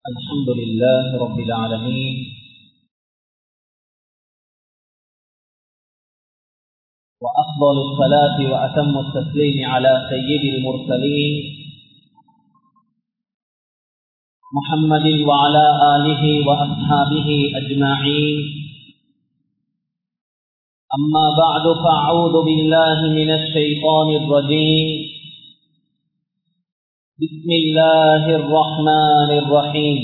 الحمد لله رب العالمين وأفضل الصلاة وأتم التسليم على سيد المرسلين محمد وعلى آله وأصحابه أجمعين أما بعد فأعوذ بالله من الشيطان الرجيم بسم الله الرحمن الرحيم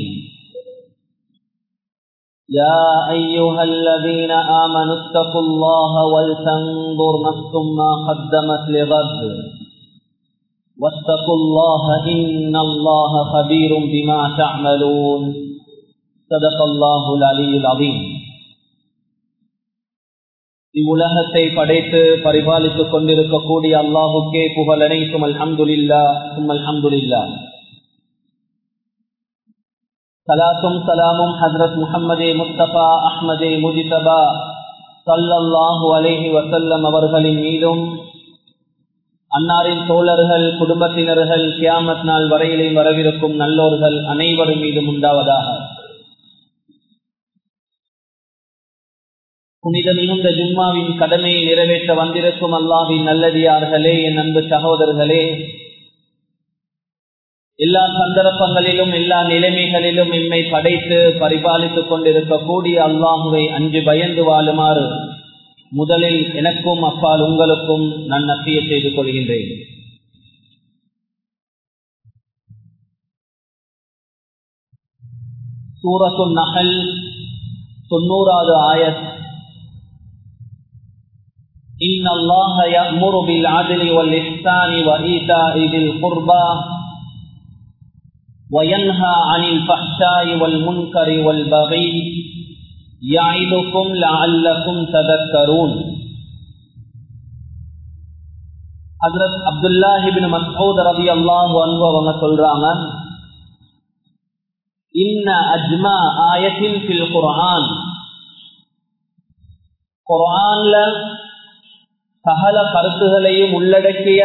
يا أيها الذين آمنوا اتقوا الله ولتنظر نفس ما قدمت لغد واتقوا الله إن الله خبير بما تعملون صدق الله العلي العظيم இவ்வுலகத்தை படைத்து பரிபாலித்துக் கொண்டிருக்கக்கூடிய அல்லாஹுக்கே புகழ் அனைத்தும் அல்ஹம்துலில்லா சும் அல்ஹம்துலில்லா சலாத்தும் சலாமும் ஹசரத் முஹம்மதே முஸ்தபா அஹ்மதே முஜிதபா சல்லல்லாஹு அலேஹி வசல்லம் அவர்களின் மீதும் அன்னாரின் தோழர்கள் குடும்பத்தினர்கள் கியாமத் நாள் வரையிலே வரவிருக்கும் நல்லோர்கள் அனைவரும் மீதும் உண்டாவதாக புனித மிகுந்த ஜும்மாவின் கடமையை நிறைவேற்ற வந்திருக்கும் அல்லாவின் நல்லதியார்களே என் அன்பு சகோதரர்களே எல்லா சந்தர்ப்பங்களிலும் எல்லா நிலைமைகளிலும் எம்மை படைத்து பரிபாலித்துக் கொண்டிருக்கக்கூடிய அல்லாஹுவை அஞ்சு பயந்து வாழுமாறு முதலில் எனக்கும் அப்பால் உங்களுக்கும் நான் நப்பிய செய்து கொள்கின்றேன் சூரத்து நகல் தொண்ணூறாவது ஆயத் إن الله يأمر بالعدل والإحسان وإيتاء ذي القربى وينهى عن الفحشاء والمنكر والبغي يعظكم لعلكم تذكرون ஹசரத் அப்துல்லாஹி பின் மசூத் ரவி அல்லாஹு அன்பு அவங்க சொல்றாங்க இன்ன அஜ்மா ஆயத்தின் ஃபில் குர்ஆன் குர்ஆன்ல சகல கருத்துகளையும் உள்ளடக்கிய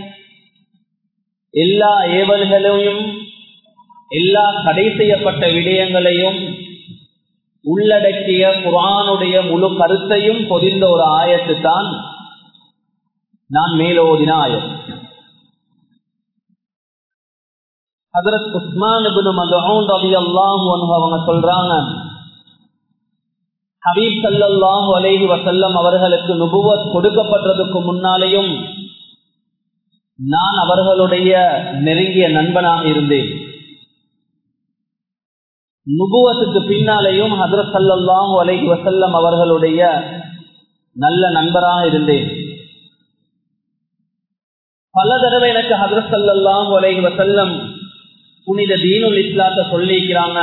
எல்லா ஏவல்களையும் எல்லா தடை செய்யப்பட்ட விடயங்களையும் உள்ளடக்கிய குரானுடைய முழு கருத்தையும் பொதிந்த ஒரு ஆயத்து தான் நான் மேலோதின ஆயத் ஹதரத் உஸ்மான் ரவி அல்லாஹு அவங்க சொல்றாங்க ஹபீப் சல்லாஹு அலேஹி வசல்லம் அவர்களுக்கு நுபுவத் கொடுக்கப்பட்டதுக்கு முன்னாலேயும் நான் அவர்களுடைய நெருங்கிய நண்பனாக இருந்தேன் நுபுவத்துக்கு பின்னாலேயும் ஹதரத் சல்லாஹூ அலைஹி வசல்லம் அவர்களுடைய நல்ல நண்பராக இருந்தேன் பல தடவை எனக்கு ஹதரத் சல்லாஹூ அலைஹி வசல்லம் புனித தீனுல் இஸ்லாத்தை சொல்லிக்கிறாங்க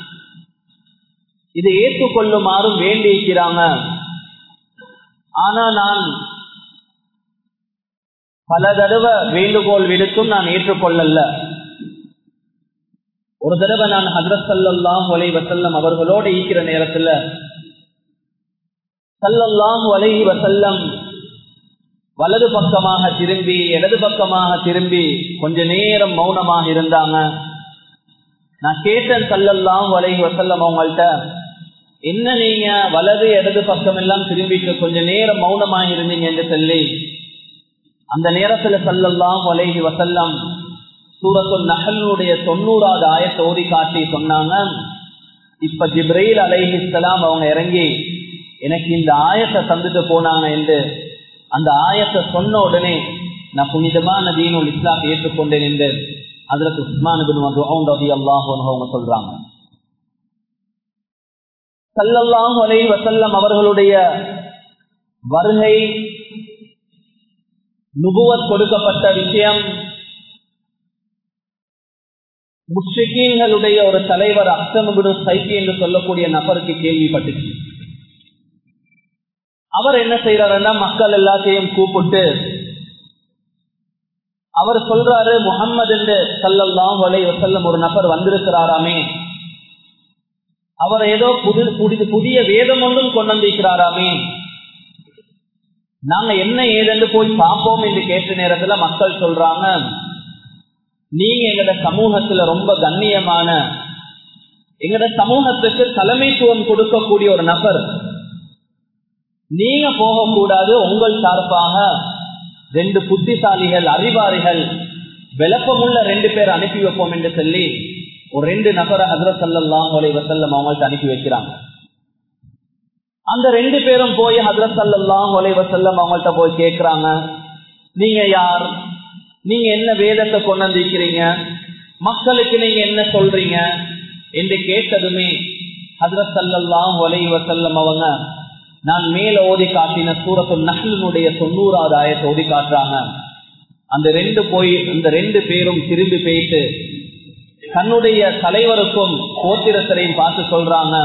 இதை ஏற்றுக்கொள்ளுமாறும் வேண்டியிருக்கிறாங்க ஆனா நான் பல தடவை வேண்டுகோள் விடுத்தும் நான் ஏற்றுக்கொள்ளல ஒரு தடவை நான் ஹசரத் சல்லாஹூ அலை வசல்லம் அவர்களோடு ஈக்கிற நேரத்துல சல்லல்லாஹு அலைஹி வசல்லம் வலது பக்கமாக திரும்பி இடது பக்கமாக திரும்பி கொஞ்ச நேரம் மௌனமாக இருந்தாங்க நான் கேட்டேன் சல்லல்லாஹு அலைஹி வசல்லம் அவங்கள்ட்ட என்ன நீங்க வலது இடது பக்கம் எல்லாம் திரும்பிட்டு கொஞ்ச நேரம் மௌனமாக இருந்தீங்க என்று சொல்லி அந்த நேரத்துல சல்லல்லாஹு அலைஹி வசல்லம் சூரத்துல் நகலுடைய தொண்ணூறாவது ஆயத்தை ஓதி காட்டி சொன்னாங்க இப்ப ஜிப்ரீல் அலைஹிஸ்லாம் அவங்க இறங்கி எனக்கு இந்த ஆயத்தை தந்துட்டு போனாங்க என்று அந்த ஆயத்தை சொன்ன உடனே நான் புனிதமான தீனுல் இஸ்லாம் ஏற்றுக்கொண்டேன் என்று அதற்கு உஸ்மான் ரவி அல்லாஹ் அவங்க சொல்றாங்க சல்லல்லாஹு அலை வசல்லம் அவர்களுடைய வருகை நுபுவத் கொடுக்கப்பட்ட விஷயம் முஷ்ரிகீன்களுடைய ஒரு தலைவர் அக்சமுடு சைக்கி என்று சொல்லக்கூடிய நபருக்கு கேள்விப்பட்டுச்சு அவர் என்ன செய்யறாருன்னா மக்கள் எல்லாத்தையும் கூப்பிட்டு அவர் சொல்றாரு முகம்மது என்று சல்லல்லாம் வலை வசல்லம் ஒரு நபர் வந்திருக்கிறாராமே அவர் ஏதோ புது புதிய வேதம் ஒன்றும் கொண்டு வந்திருக்கிறாராமே நாங்க என்ன ஏதென்று போய் பார்ப்போம் என்று கேட்ட நேரத்துல மக்கள் சொல்றாங்க நீங்க எங்கட சமூகத்துல ரொம்ப கண்ணியமான எங்கட சமூகத்துக்கு தலைமைத்துவம் கொடுக்கக்கூடிய ஒரு நபர் நீங்க போகக்கூடாது உங்கள் சார்பாக ரெண்டு புத்திசாலிகள் அறிவாரிகள் விளப்பமுள்ள ரெண்டு பேர் அனுப்பி வைப்போம் என்று சொல்லி ஒரு ரெண்டு நபரை ஹசரத் சல்லாம் வசல்லம் அவங்கள்ட்ட அனுப்பி வைக்கிறாங்க அந்த ரெண்டு பேரும் போய் ஹசரத் சல்லாம் வசல்லம் அவங்கள்ட்ட போய் கேட்கிறாங்க நீங்க யார் நீங்க என்ன வேதத்தை கொண்டு வந்திருக்கிறீங்க மக்களுக்கு நீங்க என்ன சொல்றீங்க என்று கேட்டதுமே ஹசரத் சல்லாம் வசல்லம் அவங்க நான் மேல ஓதி காட்டின சூரத்து நகலினுடைய தொண்ணூறாவது ஆயத்தை ஓதி காட்டுறாங்க அந்த ரெண்டு போய் அந்த ரெண்டு பேரும் திரும்பி போயிட்டு தன்னுடைய தலைவருக்கும் கோத்திரத்தரையும் பார்த்து சொல்றாங்க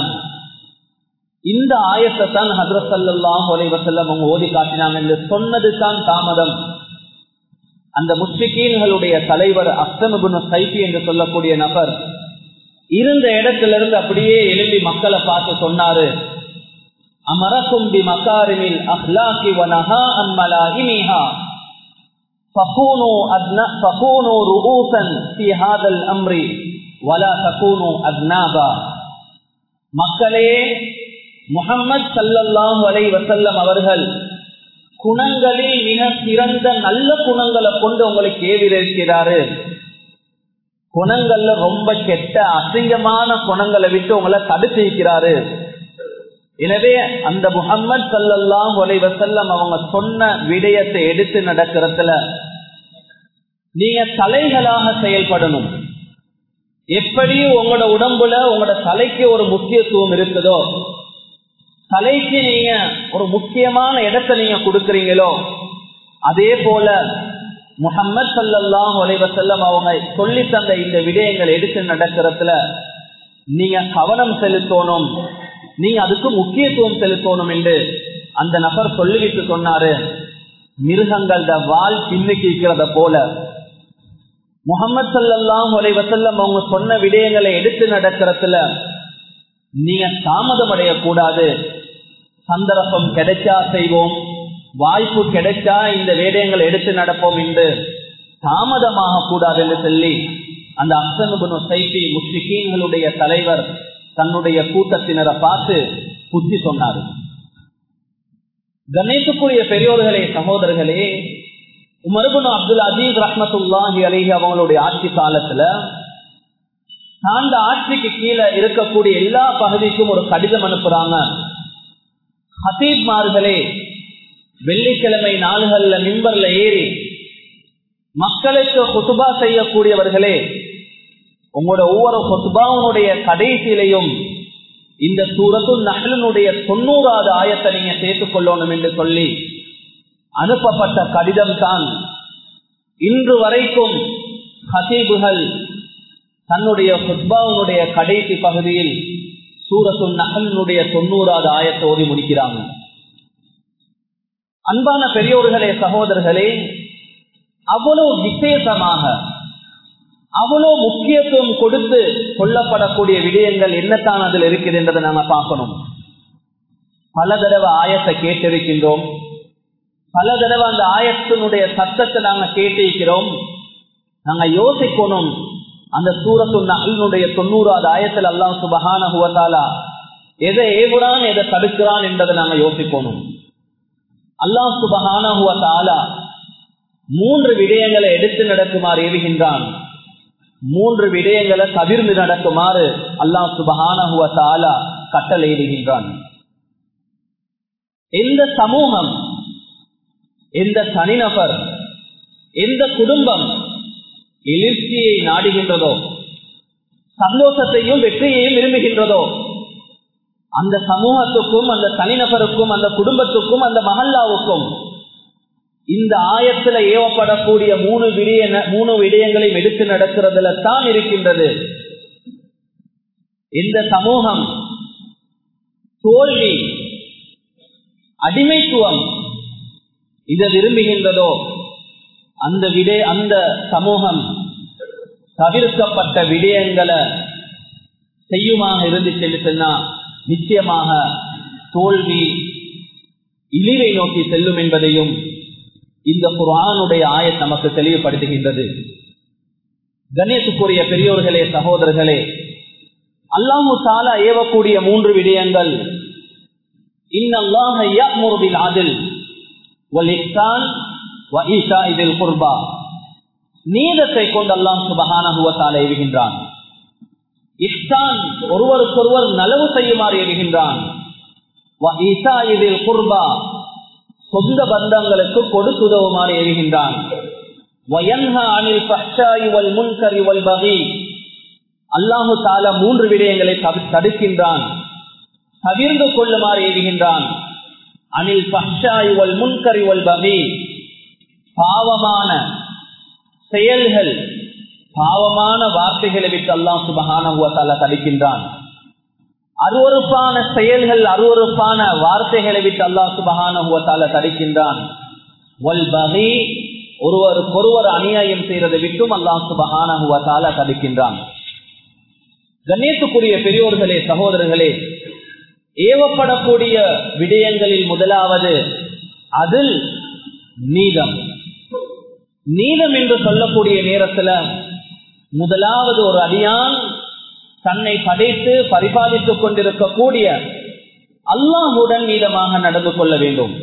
இந்த ஆயத்தை தான் ஹசரத் சல்லாம் வசல்லம் அவங்க ஓதி காட்டினாங்க என்று சொன்னது தான் தாமதம் அந்த முஸ்லிக்கீன்களுடைய தலைவர் அஸ்தமபுன் சைஃபி என்று சொல்லக்கூடிய நபர் இருந்த இடத்திலிருந்து அப்படியே எழுப்பி மக்களை பார்த்து சொன்னாரு அமரக்கும் பி மகாரிமில் அஹ்லாக்கி வனஹா அன் மலாஹிமிஹா فكونوا أدنا فكونوا رؤوسا في هذا الأمر ولا تكونوا أذنابا மக்களே முகம்மது சல்லல்லாஹு அலை வசல்லம் அவர்கள் குணங்களில் மிக சிறந்த நல்ல குணங்களை கொண்டு உங்களுக்கு ஏவிருக்கிறாரு குணங்கள்ல ரொம்ப கெட்ட அசிங்கமான குணங்களை விட்டு உங்களை தடுத்திருக்கிறாரு எனவே அந்த முகம்மது சல்லல்லாம் வசல்லம் அவங்க சொன்ன விடயத்தை எடுத்து நடக்கிறதுல நீங்க தலைகளாக செயல்படணும் எப்படி உங்களோட உடம்புல உங்களோட தலைக்கு ஒரு முக்கியத்துவம் இருக்குதோ தலைக்கு நீங்க ஒரு முக்கியமான இடத்தை நீங்க கொடுக்கறீங்களோ அதே போல முகம்மது சல்லாஹ் வசல்லம் அவங்க சொல்லி தந்த இந்த விடயங்கள் எடுத்து நடக்கிறதுல நீங்க கவனம் செலுத்தணும் நீங்க அதுக்கு முக்கியத்துவம் செலுத்தணும் என்று அந்த நபர் சொல்லிவிட்டு சொன்னாரு மிருகங்களோட வால் பின்னுக்கிறத போல முகமது சல்லாஹ் வசல்லம் அவங்க சொன்ன விடயங்களை எடுத்து நடக்கிறதுல நீங்க தாமதம் அடையக்கூடாது சந்தர்ப்பம் கிடைச்சா செய்வோம் வாய்ப்பு கிடைச்சா இந்த வேதயங்களை எடுத்து நடப்போம் என்று தாமதமாக கூடாது என்று சொல்லி அந்த அப்சனுபனு சைபி முஸ்லிகீன்களுடைய தலைவர் தன்னுடைய கூட்டத்தினரை பார்த்து புத்தி சொன்னார் கணேசுக்குரிய பெரியோர்களே சகோதரர்களே உமர்புன் அப்துல் அஜீஸ் ரஹமத்துல்லாஹி அலிஹி அவங்களுடைய ஆட்சி காலத்துல அந்த ஆட்சிக்கு கீழே இருக்கக்கூடிய எல்லா பகுதிக்கும் ஒரு கடிதம் அனுப்புறாங்க ஹசீப்மார்களே வெள்ளிக்கிழமை நாள்கள்ல மிம்பர்ல ஏறி மக்களுக்கு குசுபா செய்யக்கூடியவர்களே உங்களோட ஒவ்வொரு கொத்துபாவுடைய கடைசியிலையும் இந்த சூரத்து நகலனுடைய தொண்ணூறாவது ஆயத்தை நீங்க சேர்த்துக் கொள்ளணும் என்று சொல்லி அனுப்பப்பட்ட கடிதம் தான் இன்று வரைக்கும் ஹசீபுகள் தன்னுடைய ஹுத்பாவுடைய கடைசி பகுதியில் சூரத்து நகலினுடைய தொண்ணூறாவது ஆயத்தை ஓதி முடிக்கிறாங்க அன்பான பெரியோர்களே சகோதரர்களே அவ்வளவு விசேஷமாக அவ்வளவு முக்கியத்துவம் கொடுத்து கொல்லப்படக்கூடிய விடயங்கள் என்னத்தான் அதில் இருக்குது என்றதை நாம பார்க்கணும் பல தடவை ஆயத்தை கேட்டிருக்கின்றோம் பல தடவை அந்த ஆயத்தினுடைய சத்தத்தை நாங்க கேட்டிருக்கிறோம் நாங்க யோசிக்கணும் அந்த சூரத்து நகலினுடைய தொண்ணூறாவது ஆயத்தில் அல்லாம் சுபகான ஹுவத்தாலா எதை ஏவுறான் எதை தடுக்கிறான் என்பதை நாங்க யோசிக்கணும் அல்லாம் சுபகான ஹுவத்தாலா மூன்று விடயங்களை எடுத்து நடக்குமாறு ஏவுகின்றான் மூன்று விடயங்களை தவிர்ந்து நடக்குமாறு அல்லாஹ் சுபஹானஹுவ தாலா கட்டளையிடுகின்றான் எந்த சமூகம் எந்த தனிநபர் எந்த குடும்பம் எழுச்சியை நாடுகின்றதோ சந்தோஷத்தையும் வெற்றியையும் விரும்புகின்றதோ அந்த சமூகத்துக்கும் அந்த தனிநபருக்கும் அந்த குடும்பத்துக்கும் அந்த மஹல்லாவுக்கும் இந்த ஆயத்துல ஏவப்படக்கூடிய மூணு விடய மூணு விடயங்களையும் எடுத்து நடக்கிறதுல தான் இருக்கின்றது இந்த சமூகம் தோல்வி அடிமைத்துவம் இதை விரும்புகின்றதோ அந்த விடய அந்த சமூகம் தவிர்க்கப்பட்ட விடயங்களை செய்யுமாக இருந்துச்சு சொன்னா நிச்சயமாக தோல்வி இழிவை நோக்கி செல்லும் என்பதையும் இந்த குரானுடைய ஆயத் நமக்கு தெளிவுபடுத்துகின்றது கணேசுக்குரிய பெரியோர்களே சகோதரர்களே அல்லாஹு தாலா ஏவக்கூடிய மூன்று விடயங்கள் இன்னல்லாஹ யஅமுரு பில் அத்ல் வல் இஹ்சான் வ ஈஷாஇ தில் குர்பா நீதத்தை கொண்டு அல்லாஹ் சுபஹானஹு வ தஆலா ஏவுகின்றான் இஹ்சான் ஒருவருக்கொருவர் நலவு செய்யுமாறு ஏவுகின்றான் வ ஈஷாஇ தில் குர்பா சொந்த பந்தங்களுக்கு கொடுத்துதவுமாறு ஏவுகின்றான் வயன்ஹா அனில் ஃபஹ்ஷாஇ வல் முன்கரி வல் பகி அல்லாஹு தாலா மூன்று விடயங்களை தடுக்கின்றான் தவிர்ந்து கொள்ளுமாறு ஏவுகின்றான் அனில் பஷாய் வல் முன்கரி வல் பகி பாவமான செயல்கள் பாவமான வார்த்தைகளை விட்டு அல்லாஹ் சுபகான தடுக்கின்றான் அருவறுப்பான செயல்கள் அருவறுப்பான வார்த்தைகளை விட்டு அல்லாஹ் சுபகான தடுக்கின்றான் வல் பகி ஒருவருக்கொருவர் அநியாயம் செய்யறதை விட்டும் அல்லாஹ் சுபகான தடுக்கின்றான் கணேசுக்குரிய பெரியோர்களே சகோதரர்களே ஏவப்படக்கூடிய விடயங்களில் முதலாவது அதில் நீதம் நீதம் என்று சொல்லக்கூடிய நேரத்தில் முதலாவது ஒரு அடியான் தன்னை படைத்து பரிபாலித்துக் கொண்டிருக்கக்கூடிய அல்லாஹுடன் நீதமாக நடந்து கொள்ள வேண்டும்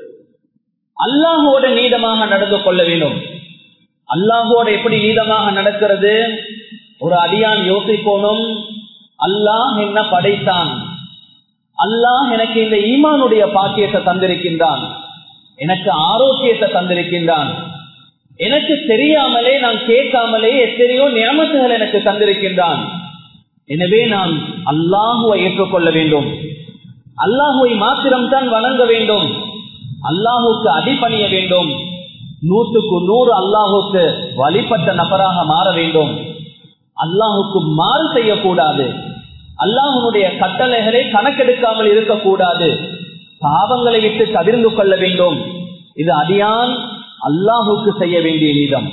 அல்லாஹோட நீதமாக நடந்து கொள்ள வேண்டும் அல்லாஹோட எப்படி நீதமாக நடக்கிறது ஒரு அடியான் யோசிக்கணும் அல்லாஹ் என்ன படைத்தான் அல்லாஹ் எனக்கு இந்த ஈமானுடைய பாக்கியத்தை தந்திருக்கின்றான் எனக்கு ஆரோக்கியத்தை தந்திருக்கின்றான் எனக்கு தெரியாமலே நான் கேட்காமலே எத்தனையோ நியமத்துகள் எனக்கு தந்திருக்கின்றான் எனவே நான் அல்லாஹுவை ஏற்றுக்கொள்ள வேண்டும் அல்லாஹுவை மாத்திரம்தான் வணங்க வேண்டும் அல்லாஹுக்கு அடிபணிய வேண்டும் நூற்றுக்கு நூறு அல்லாஹுக்கு வழிபட்ட நபராக மாற வேண்டும் அல்லாஹுக்கு மாறு செய்யக்கூடாது அல்லாஹனுடைய கட்டளைகளை கணக்கெடுக்காமல் இருக்கக்கூடாது பாவங்களை விட்டு தவிர்ந்து கொள்ள வேண்டும் இது அடியான் அல்லாஹுக்கு செய்ய வேண்டிய நீதம்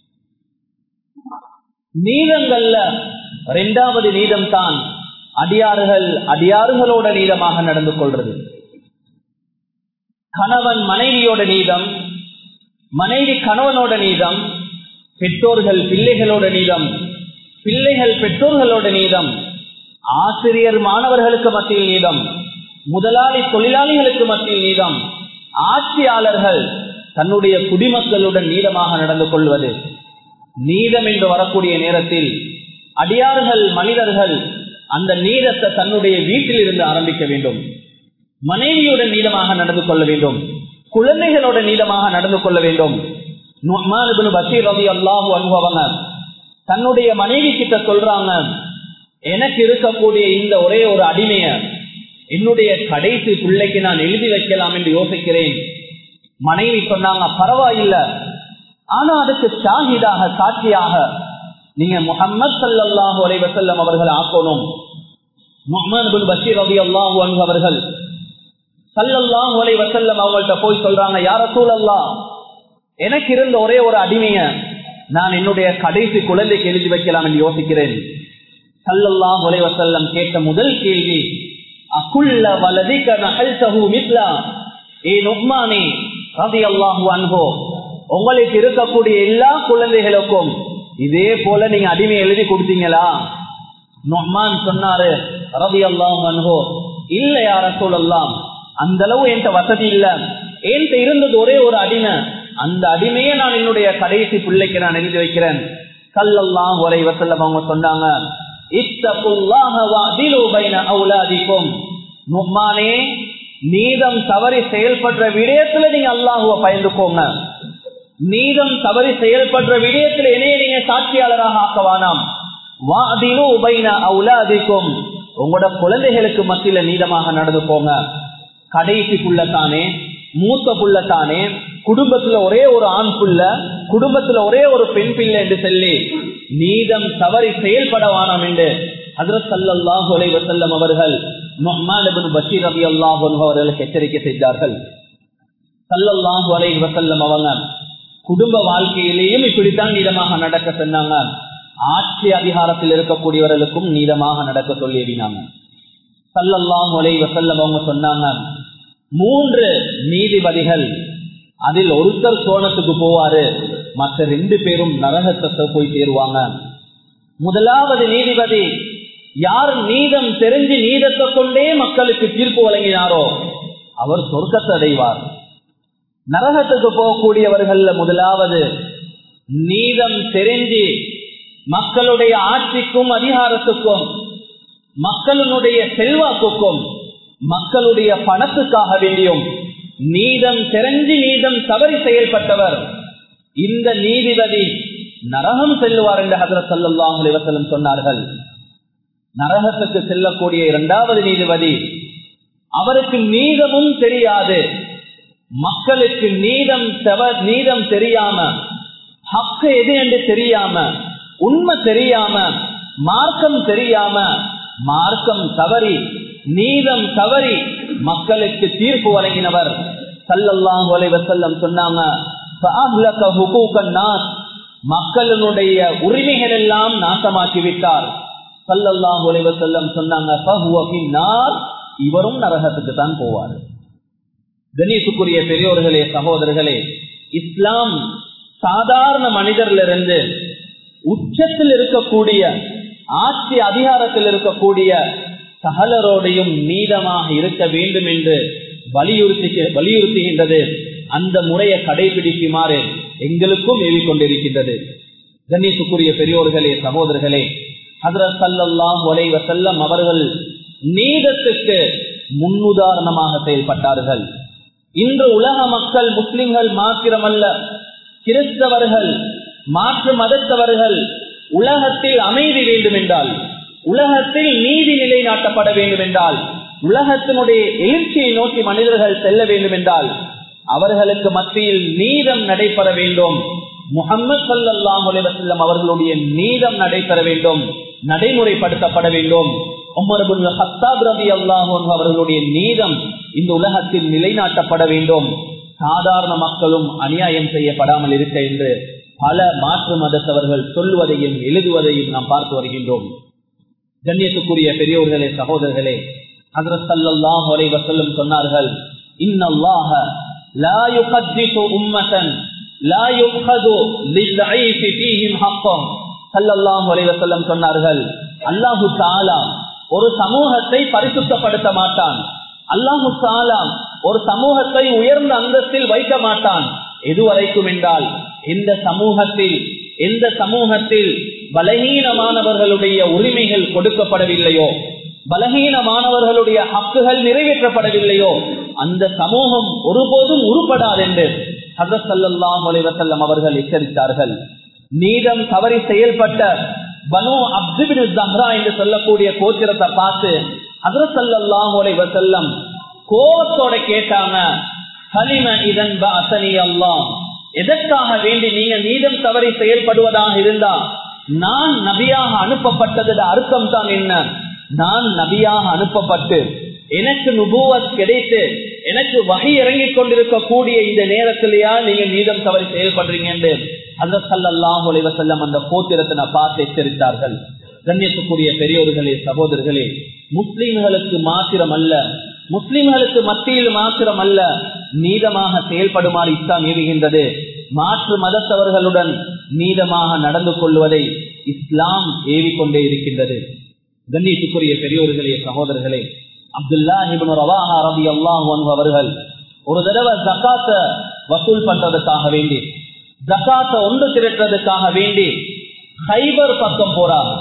நீதங்கள்ல இரண்டாவது நீதம் தான் அடியாறுகள் அடியாறுகளோட நீதமாக நடந்து கொள்றது கணவன் மனைவியோட நீதம் மனைவி கணவனோட நீதம் பெற்றோர்கள் பிள்ளைகளோட நீதம் பிள்ளைகள் பெற்றோர்களோட நீதம் ஆசிரியர் மாணவர்களுக்கு மத்தியில் நீதம் முதலாளி தொழிலாளிகளுக்கு மத்தியில் நீதம் ஆட்சியாளர்கள் தன்னுடைய குடிமக்களுடன் நீதமாக நடந்து கொள்வது நீதம் என்று வரக்கூடிய நேரத்தில் அடியார்கள் மனிதர்கள் அந்த நீதத்தை தன்னுடைய வீட்டில் இருந்து ஆரம்பிக்க வேண்டும் மனைவியுடன் நீதமாக நடந்து கொள்ள வேண்டும் குழந்தைகளோட நீதமாக நடந்து கொள்ள வேண்டும் பஷீர் ரவி அல்லாஹூ அனுபவங்க தன்னுடைய மனைவி கிட்ட சொல்றாங்க எனக்கு இருக்கக்கூடிய இந்த ஒரே ஒரு அடிமைய என்னுடைய கடைசி பிள்ளைக்கு நான் எழுதி வைக்கலாம் என்று யோசிக்கிறேன் மனைவி சொன்னாங்க பரவாயில்ல ஆனா அதுக்கு ஷாஹிதாக சாட்சியாக நீங்க முகமது சல்லாஹூ அலை வசல்லம் அவர்கள் ஆக்கணும் முகமது பின் பஷீர் ரவி அல்லாஹூ அன்பு அவர்கள் சல்லல்லாஹு அலை வசல்லம் அவங்கள்ட்ட போய் சொல்றாங்க யார சூழல்லா எனக்கு இருந்த ஒரே ஒரு அடிமைய நான் என்னுடைய கடைசி குழந்தைக்கு எழுதி வைக்கலாம் என்று யோசிக்கிறேன் சல்லல்லாஹு அலை வசல்லம் கேட்ட முதல் கேள்வி அக்குள்ள வலதிக்க நகல்தஹு மித்லா ஏ நுக்மானே ரதி அல்லாஹு அன்போ உங்களுக்கு இருக்கக்கூடிய எல்லா குழந்தைகளுக்கும் இதே போல நீங்க அடிமை எழுதி கொடுத்தீங்களா நொஹ்மான் சொன்னாரு ரவி அல்லாஹ் அன்ஹோ இல்ல யார சொல்லலாம் அந்த அளவு என்கிட்ட வசதி இல்ல என்கிட்ட இருந்தது ஒரே ஒரு அடிமை அந்த அடிமையை நான் என்னுடைய கடைசி பிள்ளைக்கு நான் எழுதி வைக்கிறேன் கல்லல்லாம் ஒரே வசல்லம் அவங்க சொன்னாங்க நுஹ்மானே நீதம் தவறி செயல்படுற விடயத்துல நீங்க அல்லாஹுவ பயந்துக்கோங்க நீதம் தவறி செயல்படுற விடயத்தில் என்னைய நீங்க சாட்சியாளராக ஆக்கவானாம் வாதினு உபைன அவுலாதிக்கும் உங்களோட குழந்தைகளுக்கு மத்தியில நீதமாக நடந்து போங்க கடைசி புள்ளத்தானே மூத்த புள்ளத்தானே குடும்பத்துல ஒரே ஒரு ஆண் புள்ள குடும்பத்துல ஒரே ஒரு பெண் பிள்ளை என்று சொல்லி நீதம் தவறி செயல்படவானாம் என்று ஹசரத் சல்லாஹூ அலை வசல்லம் அவர்கள் நொஹ்மான் பஷீர் ரபி அல்லாஹ் அவர்களுக்கு எச்சரிக்கை செய்தார்கள் சல்லல்லாஹு அலை வசல்லம் அவங்க குடும்ப வாழ்க்கையிலேயும் இப்படித்தான் நீதமாக நடக்க சொன்னாங்க ஆட்சி அதிகாரத்தில் இருக்கக்கூடியவர்களுக்கும் நீதமாக நடக்க சொல்லினாங்க சல்லல்லாம் ஒலை வசல்லம் அவங்க சொன்னாங்க மூன்று நீதிபதிகள் அதில் ஒருத்தர் சோனத்துக்கு போவாரு மற்ற ரெண்டு பேரும் நரகத்தை போய் சேருவாங்க முதலாவது நீதிபதி யார் நீதம் தெரிஞ்சு நீதத்தை கொண்டே மக்களுக்கு தீர்ப்பு வழங்கினாரோ அவர் சொர்க்கத்தை அடைவார் நரகத்துக்கு போகக்கூடியவர்கள் முதலாவது நீதம் தெரிஞ்சு மக்களுடைய ஆட்சிக்கும் அதிகாரத்துக்கும் மக்களுடைய செல்வாக்குக்கும் மக்களுடைய பணத்துக்காக வேண்டியும் நீதம் தெரிஞ்சு நீதம் தவறி செயல்பட்டவர் இந்த நீதிபதி நரகம் செல்லுவார் என்று ஹசரத் சல்லாஹ் அலிவசலம் சொன்னார்கள் நரகத்துக்கு செல்லக்கூடிய இரண்டாவது நீதிபதி அவருக்கு நீதமும் தெரியாது மக்களுக்கு நீதம் நீதம் தெரியாம ஹக்கு எது என்று தெரியாம உண்மை தெரியாம மார்க்கம் தெரியாம மார்க்கம் தவறி நீதம் தவறி மக்களுக்கு தீர்ப்பு வழங்கினவர் சல்லல்லாஹு அலைவசல்லம் சொன்னாங்க மக்களுடைய உரிமைகள் எல்லாம் நாசமாக்கி விட்டார் சல்லல்லாஹு அலைவசல்லம் சொன்னாங்க இவரும் நரகத்துக்கு தான் போவார் கணேசுக்குரிய பெரியோர்களே சகோதரர்களே இஸ்லாம் சாதாரண மனிதரிலிருந்து உச்சத்தில் இருக்கக்கூடிய ஆட்சி அதிகாரத்தில் இருக்கக்கூடிய சகலரோடையும் நீதமாக இருக்க வேண்டும் என்று வலியுறுத்தி வலியுறுத்துகின்றது அந்த முறையை கடைபிடிக்குமாறு எங்களுக்கும் ஏவிக்கொண்டிருக்கின்றது கணேசுக்குரிய பெரியோர்களே சகோதரர்களே ஹதரத் சல்லாஹ் ஒலைவ செல்லம் அவர்கள் நீதத்துக்கு முன்னுதாரணமாக செயல்பட்டார்கள் இன்று உலக மக்கள் முஸ்லிம்கள் மாத்திரமல்ல கிறிஸ்தவர்கள் மாற்று மதத்தவர்கள் உலகத்தில் அமைதி வேண்டும் என்றால் உலகத்தில் நீதி நிலைநாட்டப்பட வேண்டும் என்றால் உலகத்தினுடைய எழுச்சியை நோக்கி மனிதர்கள் செல்ல வேண்டும் என்றால் அவர்களுக்கு மத்தியில் நீதம் நடைபெற வேண்டும் முகமது சல்லாஹ் அலிவசல்லம் அவர்களுடைய நீதம் நடைபெற வேண்டும் நடைமுறைப்படுத்தப்பட வேண்டும் அவர்களுடைய நீதம் இந்த உலகத்தில் நிலைநாட்டப்பட வேண்டும் சாதாரண மக்களும் அநியாயம் செய்யப்படாமல் இருக்க என்று பல மாற்று மதத்தவர்கள் சொல்வதையும் எழுதுவதையும் நாம் பார்த்து வருகின்றோம் கண்ணியத்துக்குரிய பெரியோர்களே சகோதரர்களே ஹதரத் ஸல்லல்லாஹு அலைஹி வஸல்லம் சொன்னார்கள் இன்னல்லாஹ லா யுகத்திசு உம்மத்தன் லா யுகது லில்ஐஃபி ஃபீஹிம் ஹக்கம் ஸல்லல்லாஹு அலைஹி வஸல்லம் சொன்னார்கள் அல்லாஹு தஆலா ஒரு சமூகத்தை பரிசுத்தப்படுத்த மாட்டான் அல்லாஹு தஆலா ஒரு சமூகத்தை உயர்ந்த அந்தஸ்தில் வைக்க மாட்டான் எதுவரைக்கும் என்றால் இந்த சமூகத்தில் எந்த சமூகத்தில் பலகீனமானவர்களுடைய உரிமைகள் கொடுக்கப்படவில்லையோ பலகீனமானவர்களுடைய ஹக்குகள் நிறைவேற்றப்படவில்லையோ அந்த சமூகம் ஒருபோதும் உருப்படாது என்று ஹசரத் ஸல்லல்லாஹு அலைஹி வஸல்லம் அவர்கள் எச்சரித்தார்கள் நீதம் தவறி செயல்பட்ட பனு அப்துபின் ஜஹ்ரா என்று சொல்லக்கூடிய கோத்திரத்தை பார்த்து ஹசரத் ஸல்லல்லாஹு அலைஹி வஸல்லம் கோபத்தோட கேட்டாங்க ஹலிம இதன் அசனி அல்லாஹ் எதற்காக வேண்டி நீங்க நீதம் தவறி செயல்படுவதாக இருந்தா நான் நபியாக அனுப்பப்பட்டது அர்த்தம் தான் என்ன நான் நபியாக அனுப்பப்பட்டு எனக்கு நுபுவத் கிடைத்து எனக்கு வகை இறங்கிக் கொண்டிருக்கக்கூடிய இந்த நேரத்திலேயா நீங்க நீதம் தவறி செயல்படுறீங்க என்று அந்த சல்லாஹ் செல்லம் அந்த கோத்திரத்தின பார்த்து எச்சரித்தார்கள் கண்ணியத்துக்குரிய பெரியோர்களே சகோதரர்களே முஸ்லிம்களுக்கு மாத்திரம் அல்ல முஸ்லிம்களுக்கு மத்தியில் மாத்திரம் அல்ல நீதமாக செயல்படுமாறு இஸ்லாம் ஏவுகின்றது மாற்று மதத்தவர்களுடன் நீதமாக நடந்து கொள்வதை இஸ்லாம் ஏவிக்கொண்டே இருக்கின்றது கண்ணியத்துக்குரிய பெரியோர்களே சகோதரர்களே அப்துல்லா ரவாஹா ரபி அல்லாஹ் அவர்கள் ஒரு தடவை ஜக்காத்த வசூல் பண்றதுக்காக வேண்டி ஜக்காத்த ஒன்று திரட்டுறதுக்காக வேண்டி ஹைபர் பக்கம் போறாங்க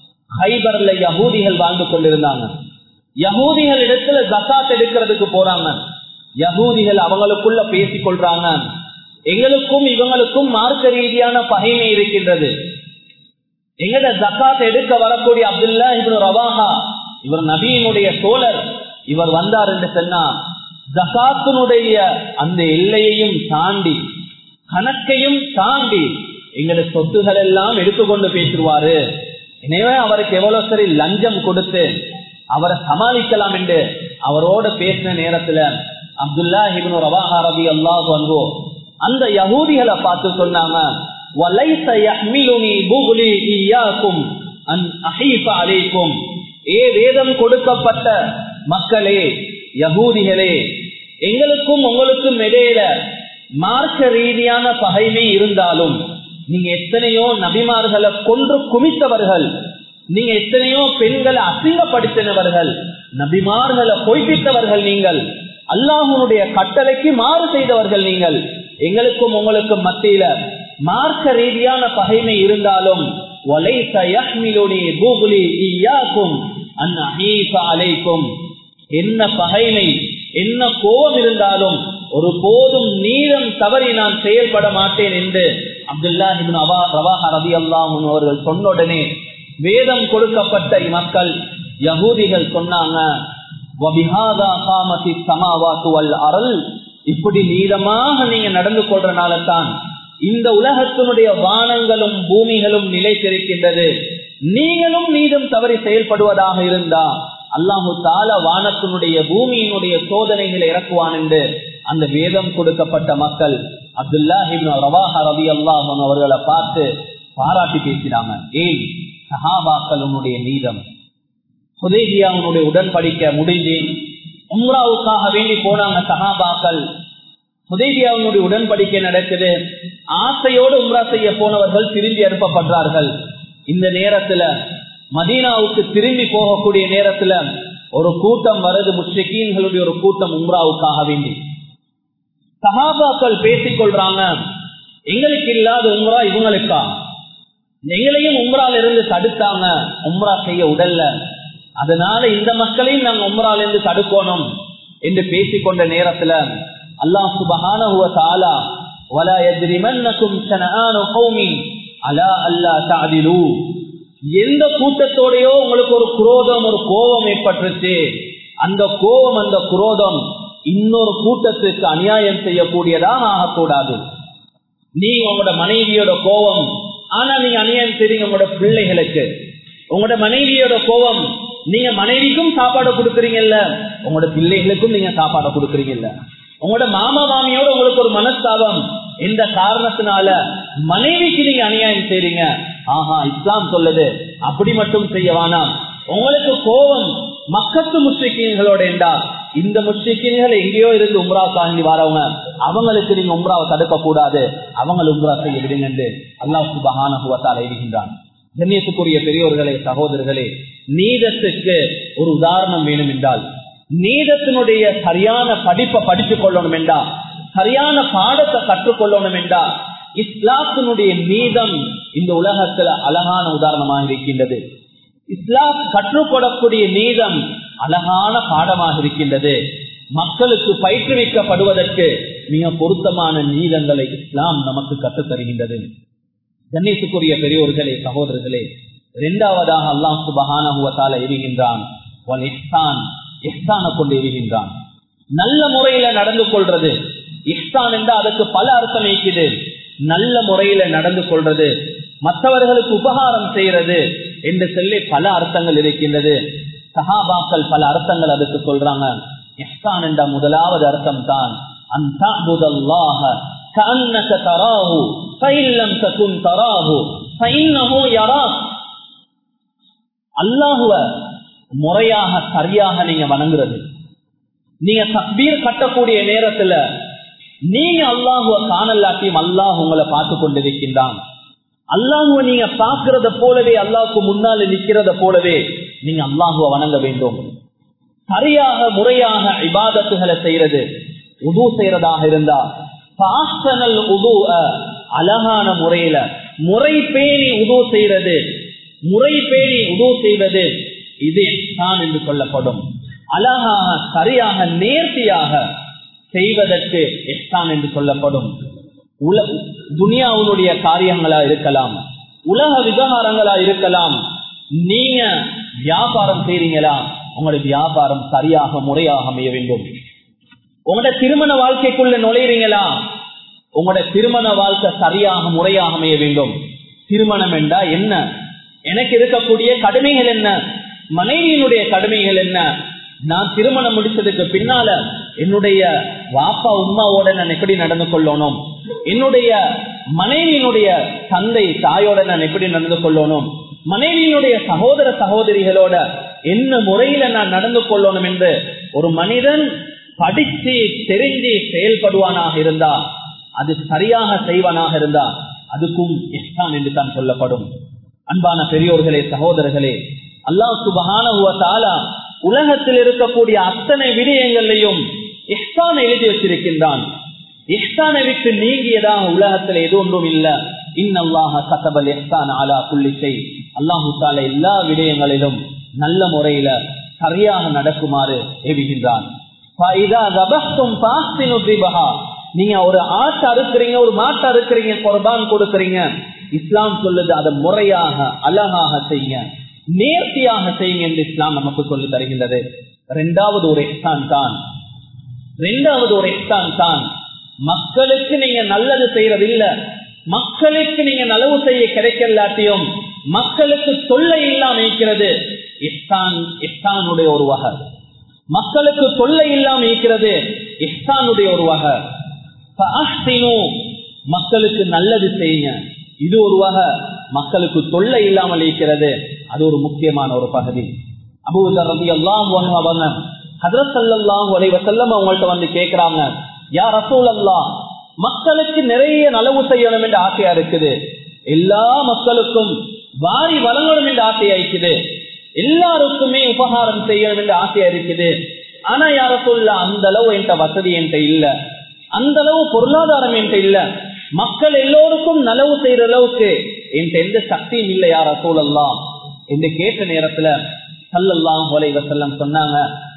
ஹைபர்ல யகூதிகள் வாழ்ந்து கொண்டிருந்தாங்க யகூதிகள் இடத்துல ஜக்காத் எடுக்கிறதுக்கு போறாங்க யகூதிகள் அவங்களுக்குள்ள பேசிக் கொள்றாங்க எங்களுக்கும் இவங்களுக்கும் மார்க்க ரீதியான பகைமை இருக்கின்றது எங்கட ஜக்காத் எடுக்க வரக்கூடிய அப்துல்லா இவர் ரவாஹா இவர் நபியினுடைய தோழர் இவர் வந்தார் என்று சொன்னா ஜக்காத்தினுடைய அந்த எல்லையையும் தாண்டி கணக்கையும் தாண்டி எங்களோட சொத்துகள் எல்லாம் எடுத்துக்கொண்டு பேசிடுவாரு எனவே அவருக்கு எவ்வளவு சரி லஞ்சம் கொடுத்து அவரை சமாளிக்கலாம் என்று அவரோட பேசின நேரத்துல அப்துல்லா ஹிபின் ரவாஹா ரபி அல்லாஹ் வந்தோ அந்த யகூதிகளை பார்த்து சொன்னாங்க ஏ வேதம் கொடுக்கப்பட்ட மக்களே யகூதிகளே எங்களுக்கும் உங்களுக்கும் இடையில மார்க்க ரீதியான பகைமை இருந்தாலும் நீங்க எத்தனையோ நபிமார்களை கொன்று குமித்தவர்கள் நீங்க எத்தனையோ பெண்களை அசிங்கப்படுத்தினவர்கள் நபிமார்களை பொய்ப்பித்தவர்கள் நீங்கள் அல்லாஹனுடைய கட்டளைக்கு மாறு செய்தவர்கள் நீங்கள் எங்களுக்கும் உங்களுக்கும் மத்தியில மார்க்க ரீதியான பகைமை இருந்தாலும் என்ன பகைமை என்ன கோபம் இருந்தாலும் ஒரு போதும் நீளம் தவறி நான் செயல்பட மாட்டேன் என்று அப்துல்லா ரவாஹா ரவி அல்லாம் அவர்கள் சொன்ன உடனே வேதம் கொடுக்கப்பட்ட மக்கள் யகூதிகள் சொன்னாங்க அருள் இப்படி நீளமாக நீங்க நடந்து கொள்றனால தான் இந்த உலகத்தினுடைய வானங்களும் பூமிகளும் நிலைத்திருக்கின்றது நீங்களும் நீதம் தவறி செயல்படுவதாக இருந்தா அல்லாஹு தால வானத்தினுடைய பூமியினுடைய சோதனைகளை இறக்குவான் என்று அந்த வேதம் கொடுக்கப்பட்ட மக்கள் அப்துல்லாஹின் ரவாஹா ரவி அல்லாஹன் அவர்களை பார்த்து பாராட்டி பேசினாங்க ஏன் சஹாபாக்களுடைய நீதம் ஹுதேபியாவுடைய உடன்படிக்க முடிஞ்சு உம்ராவுக்காக வேண்டி போனாங்க சஹாபாக்கள் ஹுதேபியாவுடைய உடன்படிக்கை நடக்குது ஆசையோடு உம்ரா செய்ய போனவர்கள் திரும்பி அனுப்பப்படுறார்கள் இந்த நேரத்துல மதீனாவுக்கு திரும்பி போகக்கூடிய நேரத்துல ஒரு கூட்டம் வருது முஸ்லிக்கீன்களுடைய ஒரு கூட்டம் உம்ராவுக்காக வேண்டி சஹாபாக்கள் பேசிக் கொள்றாங்க எங்களுக்கு இல்லாத உம்ரா இவங்களுக்கா எங்களையும் உம்ரால இருந்து தடுத்தாங்க உம்ரா செய்ய உடல்ல அதனால இந்த மக்களையும் நாங்க உம்ரால இருந்து தடுக்கணும் என்று பேசிக்கொண்ட நேரத்துல அல்லாஹ் சுபஹான தாலா ولا يجرمنكم شنآن قوم على ألا تعدلوا எந்த கூட்டத்தோடையோ உங்களுக்கு ஒரு குரோதம் ஒரு கோபம் ஏற்பட்டுருச்சு அந்த கோபம் அந்த குரோதம் இன்னொரு கூட்டத்துக்கு அநியாயம் செய்யக்கூடியதாக ஆகக்கூடாது நீங்க உங்களோட மனைவியோட கோபம் ஆனா நீங்க அநியாயம் செய்றீங்க உங்களோட பிள்ளைகளுக்கு உங்களோட மனைவியோட கோபம் நீங்க மனைவிக்கும் சாப்பாடு கொடுக்குறீங்கல்ல உங்களோட பிள்ளைகளுக்கும் நீங்க சாப்பாடு கொடுக்குறீங்கல்ல உங்களோட மாமா மாமியோட உங்களுக்கு ஒரு மனஸ்தாபம் எந்த காரணத்தினால மனைவிக்கு நீங்க அநியாயம் செய்றீங்க ஆஹா இஸ்லாம் சொல்லுது அப்படி மட்டும் செய்ய வேணாம் உங்களுக்கு கோபம் மக்கத்து முஸ்லிக்கீன்களோட என்றா இந்த முஸ்லிக்கீன்கள் எங்கேயோ இருந்து உம்ரா காண்டி வரவங்க அவங்களுக்கு நீங்க உம்ராவை தடுக்க கூடாது அவங்களை உம்ரா செய்ய விடுங்க என்று அல்லாஹ் சுபஹான இருக்கின்றான் கண்ணியத்துக்குரிய பெரியோர்களே சகோதரர்களே நீதத்துக்கு ஒரு உதாரணம் வேணும் என்றால் நீதத்தினுடைய சரியான படிப்பை படித்துக் கொள்ளணும் என்றா சரியான பாடத்தை கற்றுக்கொள்ளணும் என்றா இஸ்லாத்தினுடைய நீதம் இந்த உலகத்துல அழகான உதாரணமாக இருக்கின்றது இஸ்லாம் கற்றுக்கொள்ளக்கூடிய நீதம் அழகான பாடமாக இருக்கின்றது மக்களுக்கு பயிற்றுவிக்கப்படுவதற்கு மிக பொருத்தமான நீதங்களை இஸ்லாம் நமக்கு கற்றுத் தருகின்றது கண்ணியத்துக்குரிய பெரியோர்களே சகோதரர்களே இரண்டாவதாக அல்லாம் சுபகான எரிகின்றான் கொண்டு எரிகின்றான் நல்ல முறையில நடந்து கொள்றது இஹ்தான் என்றா அதுக்கு பல அர்த்தம் இருக்குது நல்ல முறையில நடந்து கொள்றது மற்றவர்களுக்கு உபகாரம் செய்யறது என்று சொல்லி பல அர்த்தங்கள் இருக்கின்றது சஹாபாக்கள் பல அர்த்தங்கள் அதுக்கு சொல்றாங்க இஹ்தான் என்ற முதலாவது அர்த்தம் தான் அந்த كأنك تراه فإن لم تكن تراه فإنه يراك அல்லாஹுவ முறையாக சரியாக நீங்க வணங்குறது நீங்க தக்பீர் கட்டக்கூடிய நேரத்துல நீங்க அல்லாஹுவ காணல்லாட்டியும் அல்லாஹ் உங்களை பார்த்து கொண்டிருக்கின்றான் அல்லாஹுவ நீங்க பாக்குறத போலவே அல்லாஹுக்கு முன்னால நிக்கிறத போலவே நீங்க அல்லாஹுவ வணங்க வேண்டும் சரியாக முறையாக இபாதத்துகளை செய்யறது உது செய்யறதாக இருந்தா உது அழகான முறையில முறை பேணி உது செய்யறது முறை பேணி உது செய்வது இது தான் என்று சொல்லப்படும் அழகாக சரியாக நேர்த்தியாக செய்வதற்கு எஸ்தான் என்று சொல்லப்படும் உல துனியாவுடைய காரியங்களா இருக்கலாம் உலக விவகாரங்களா இருக்கலாம் நீங்க வியாபாரம் செய்றீங்களா உங்களுடைய வியாபாரம் சரியாக முறையாக அமைய வேண்டும் உங்களோட திருமண வாழ்க்கைக்குள்ள நுழைறீங்களா உங்களோட திருமண வாழ்க்கை சரியாக முறையாக அமைய வேண்டும் திருமணம் என்றா என்ன எனக்கு இருக்கக்கூடிய கடமைகள் என்ன மனைவியினுடைய கடமைகள் என்ன நான் திருமணம் முடிச்சதுக்கு பின்னால என்னுடைய வாப்பா உமாவோட நான் எப்படி நடந்து கொள்ளணும் என்னுடைய மனைவியினுடைய தந்தை தாயோட நான் எப்படி நடந்து கொள்ளணும் மனைவியினுடைய சகோதர சகோதரிகளோட என்ன முறையில நான் நடந்து கொள்ளணும் என்று ஒரு மனிதன் படித்து தெரிஞ்சு செயல்படுவானாக இருந்தா அது சரியாக செய்வானாக இருந்தா அதுக்கும் இஸ்லாம் என்று தான் சொல்லப்படும் அன்பான பெரியோர்களே சகோதரர்களே அல்லாஹ் சுபகான உலகத்தில் இருக்கக்கூடிய அத்தனை விடயங்களையும் இஹ்சான எழுதி வச்சிருக்கின்றான் இஹ்சானை விட்டு நீங்கியதாக உலகத்தில் எது ஒன்றும் இல்ல இன்னல்லாஹ கத்தபல் இஹ்சான் அலா புள்ளிசை அல்லாஹு தால எல்லா விடயங்களிலும் நல்ல முறையில சரியாக நடக்குமாறு ஏவுகின்றான் நீங்க ஒரு ஆட்டை அறுக்கிறீங்க ஒரு மாட்டை அறுக்கிறீங்க குர்பான் கொடுக்கறீங்க இஸ்லாம் சொல்லுது அதை முறையாக அழகாக செய்யுங்க நேர்த்தியாக செய்யுங்க என்று இஸ்லாம் நமக்கு சொல்லி தருகின்றது இரண்டாவது ஒரு எக்ஸான் தான் இரண்டாவது ஒரு எக்ஸான் தான் மக்களுக்கு நீங்க நல்லது செய்யறது இல்ல மக்களுக்கு நீங்க நலவு செய்ய கிடைக்கலாட்டியும் மக்களுக்கு தொல்லை இல்லாம இருக்கிறது இஸ்தான் இஸ்தானுடைய ஒரு வகை மக்களுக்கு தொல்லை இல்லாம இருக்கிறது இஸ்தானுடைய ஒரு வகை மக்களுக்கு நல்லது செய்யுங்க இது ஒரு வகை மக்களுக்கு தொல்லை இல்லாமல் இருக்கிறது அது ஒரு முக்கியமான ஒரு பகுதி அபூதர் ரபி எல்லாம் அவங்க ஹதரத் சல்லாஹ் வசல்லம் அவங்கள்ட்ட வந்து கேட்கிறாங்க யார் ரசூல் அல்லா மக்களுக்கு நிறைய நலவு செய்யணும் என்று ஆசையா இருக்குது எல்லா மக்களுக்கும் வாரி வழங்கணும் என்று ஆசையா இருக்குது எல்லாருக்குமே உபகாரம் செய்யணும் என்று ஆசையா இருக்குது ஆனா யார சொல்ல அந்த அளவு என்கிட்ட வசதி என்கிட்ட இல்ல அந்த அளவு பொருளாதாரம் என்கிட்ட இல்ல மக்கள் எல்லோருக்கும் நலவு செய்யற அளவுக்கு என்கிட்ட எந்த சக்தியும் இல்லை யார சூழல்லாம் என்று கேட்ட நேரத்துல சல்லல்லாம் ஒலை வசல்லம் சொன்னாங்க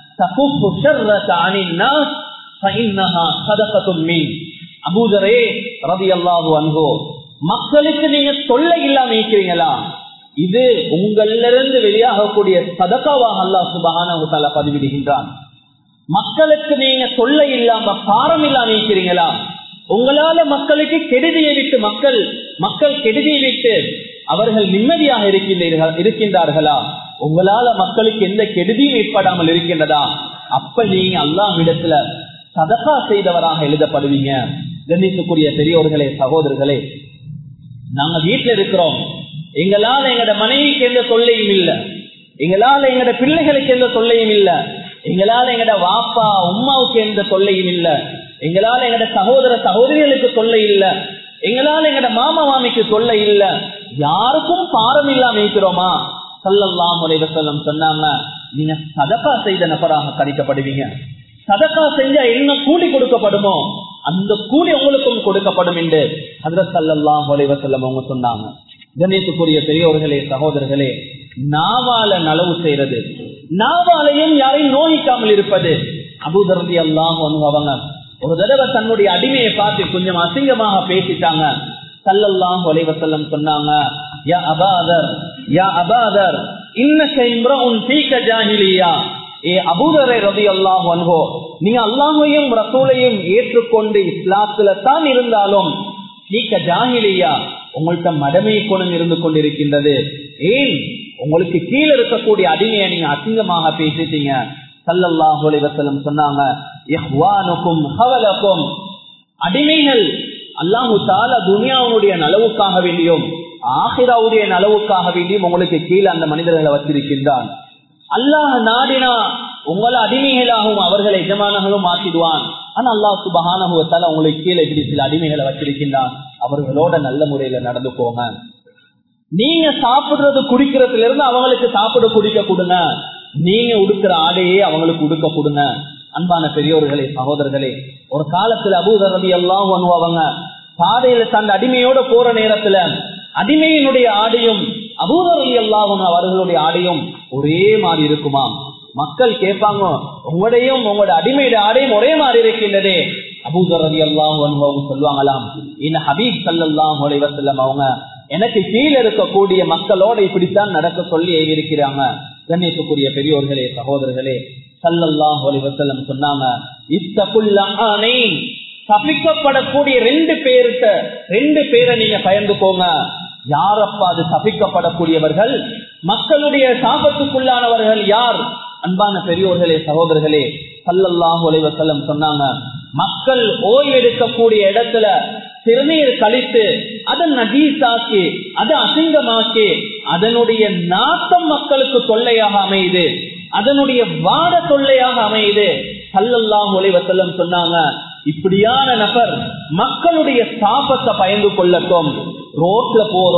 அபூதரே ரவி அல்லாஹு அன்போ மக்களுக்கு நீங்க தொல்லை இல்லாம இருக்கிறீங்களா இது உங்களிலிருந்து வெளியாகக்கூடிய சதக்காவாக அல்லாஹ் சுபகான பதிவிடுகின்றான் மக்களுக்கு நீங்க தொல்லை இல்லாம பாரம் இல்லாம இருக்கிறீங்களா உங்களால மக்களுக்கு கெடுதியை விட்டு மக்கள் மக்கள் கெடுதியை விட்டு அவர்கள் நிம்மதியாக இருக்கின்றீர்கள் இருக்கின்றார்களா உங்களால மக்களுக்கு எந்த கெடுதியும் ஏற்படாமல் இருக்கின்றதா அப்ப நீங்க அல்லாஹ் இடத்துல சதகா செய்தவராக எழுதப்படுவீங்க கண்ணியத்துக்குரிய பெரியோர்களே சகோதரர்களே நாங்க வீட்டுல இருக்கிறோம் எங்களால எங்கட மனைவிக்கு எந்த தொல்லையும் இல்ல எங்களால எங்கட பிள்ளைகளுக்கு எந்த தொல்லையும் இல்ல எங்களால எங்கட வாப்பா உமாவுக்கு எந்த தொல்லையும் இல்ல எங்களால எங்கட சகோதர சகோதரிகளுக்கு தொல்லை இல்ல எங்களால எங்கட மாமா மாமிக்கு தொல்லை இல்ல யாருக்கும் பாரம் இல்லாம இருக்கிறோமா சல்லல்லாம் செல்லம் சொன்னாங்க நீங்க சதக்கா செய்த நபராக கணிக்கப்படுவீங்க சதக்கா செஞ்சா என்ன கூலி கொடுக்கப்படுமோ அந்த கூலி உங்களுக்கும் கொடுக்கப்படும் என்று ஹதரத் சல்லல்லாம் செல்லம் அவங்க சொன்னாங்க கணேசுக்குரிய பெரியோர்களே சகோதரர்களே நாவால நலவு செய்யறது நாவாலையும் யாரையும் நோயிக்காமல் இருப்பது அபுதரதி எல்லாம் அவங்க ஒரு தடவை தன்னுடைய அடிமையை பார்த்து கொஞ்சம் அசிங்கமாக பேசிட்டாங்க சல்லல்லாம் ஒலைவசல்லம் சொன்னாங்க யா அபாதர் யா அபாதர் ஏ அபூதரை ரதி அல்லாஹ் அன்ஹோ நீங்க அல்லாஹையும் ரசூலையும் ஏற்றுக்கொண்டு இஸ்லாத்துல தான் இருந்தாலும் நீக்க ஜாகிலியா உங்கள்கிட்ட மடமை குணம் இருந்து கொண்டிருக்கின்றது ஏன் உங்களுக்கு கீழே இருக்கக்கூடிய அடிமையை நீங்க அசிங்கமாக பேசிட்டீங்க சல்லல்லாஹு அலைவசலம் சொன்னாங்க அடிமைகள் அல்லாஹு தால துனியாவுடைய நலவுக்காக வேண்டியும் ஆஹிராவுடைய நலவுக்காக வேண்டியும் உங்களுக்கு கீழே அந்த மனிதர்களை வச்சிருக்கின்றான் அல்லாஹ் நாடினா உங்களை அடிமைகளாகவும் அவர்களை எஜமானர்களும் மாற்றிடுவான் ஆனா அல்லாஹ் சுபகானகுவத்தால உங்களுக்கு கீழே இப்படி சில அடிமைகளை வச்சிருக்கின்றான் அவர்களோட நல்ல முறையில நடந்து போங்க நீங்க சாப்பிடுறது குடிக்கிறதுல இருந்து அவங்களுக்கு சாப்பிட குடிக்க கொடுங்க நீங்க உடுக்கிற ஆடையே அவங்களுக்கு உடுக்க கொடுங்க அன்பான பெரியோர்களே சகோதரர்களே ஒரு காலத்துல அபூதர் ரவி எல்லாம் அவங்க பாதையில தந்த அடிமையோட போற நேரத்துல அடிமையினுடைய ஆடையும் அபூதர் ரவி எல்லாம் அவர்களுடைய ஆடையும் ஒரே மாதிரி இருக்குமா மக்கள் கேட்பாங்க உங்களுடையும் உங்களோட அடிமையுடைய ஆடையும் ஒரே மாதிரி இருக்கின்றதே அபூதர் ரவி எல்லாம் சொல்லுவாங்களாம் இந்த ஹபீப் சல்லாஹ் செல்லம் அவங்க எனக்கு கீழே இருக்கக்கூடிய மக்களோட இப்படித்தான் நடக்க சொல்லி இருக்கிறாங்க கண்ணியத்துக்குரிய பெரியோர்களே சகோதரர்களே சல்லல்லாஹ் வசல்லம் சொன்னாங்க இத்தகுல்லானே தப்பிக்கப்படக்கூடிய ரெண்டு பேருக்கு ரெண்டு பேரை நீங்க பயந்துக்கோங்க யாரப்பா அது தப்பிக்கப்படக்கூடியவர்கள் மக்களுடைய சாபத்துக்குள்ளானவர்கள் யார் அன்பான பெரியோர்களே சகோதரர்களே சல்லல்லாஹு வசல்லம் சொன்னாங்க மக்கள் ஓய்வெடுக்கக்கூடிய இடத்துல சிறுநீர் கழித்து அதை நகீசாக்கி அதை அசிங்கமாக்கி அதனுடைய நாட்டம் மக்களுக்கு தொல்லையாக அமையுது அதனுடைய வாட தொல்லையாக அமையுது சல்லல்லாம் ஒளிவசல்லம் சொன்னாங்க இப்படியான நபர் மக்களுடைய சாபத்தை பயந்து கொள்ளட்டும் ரோட்ல போறோம்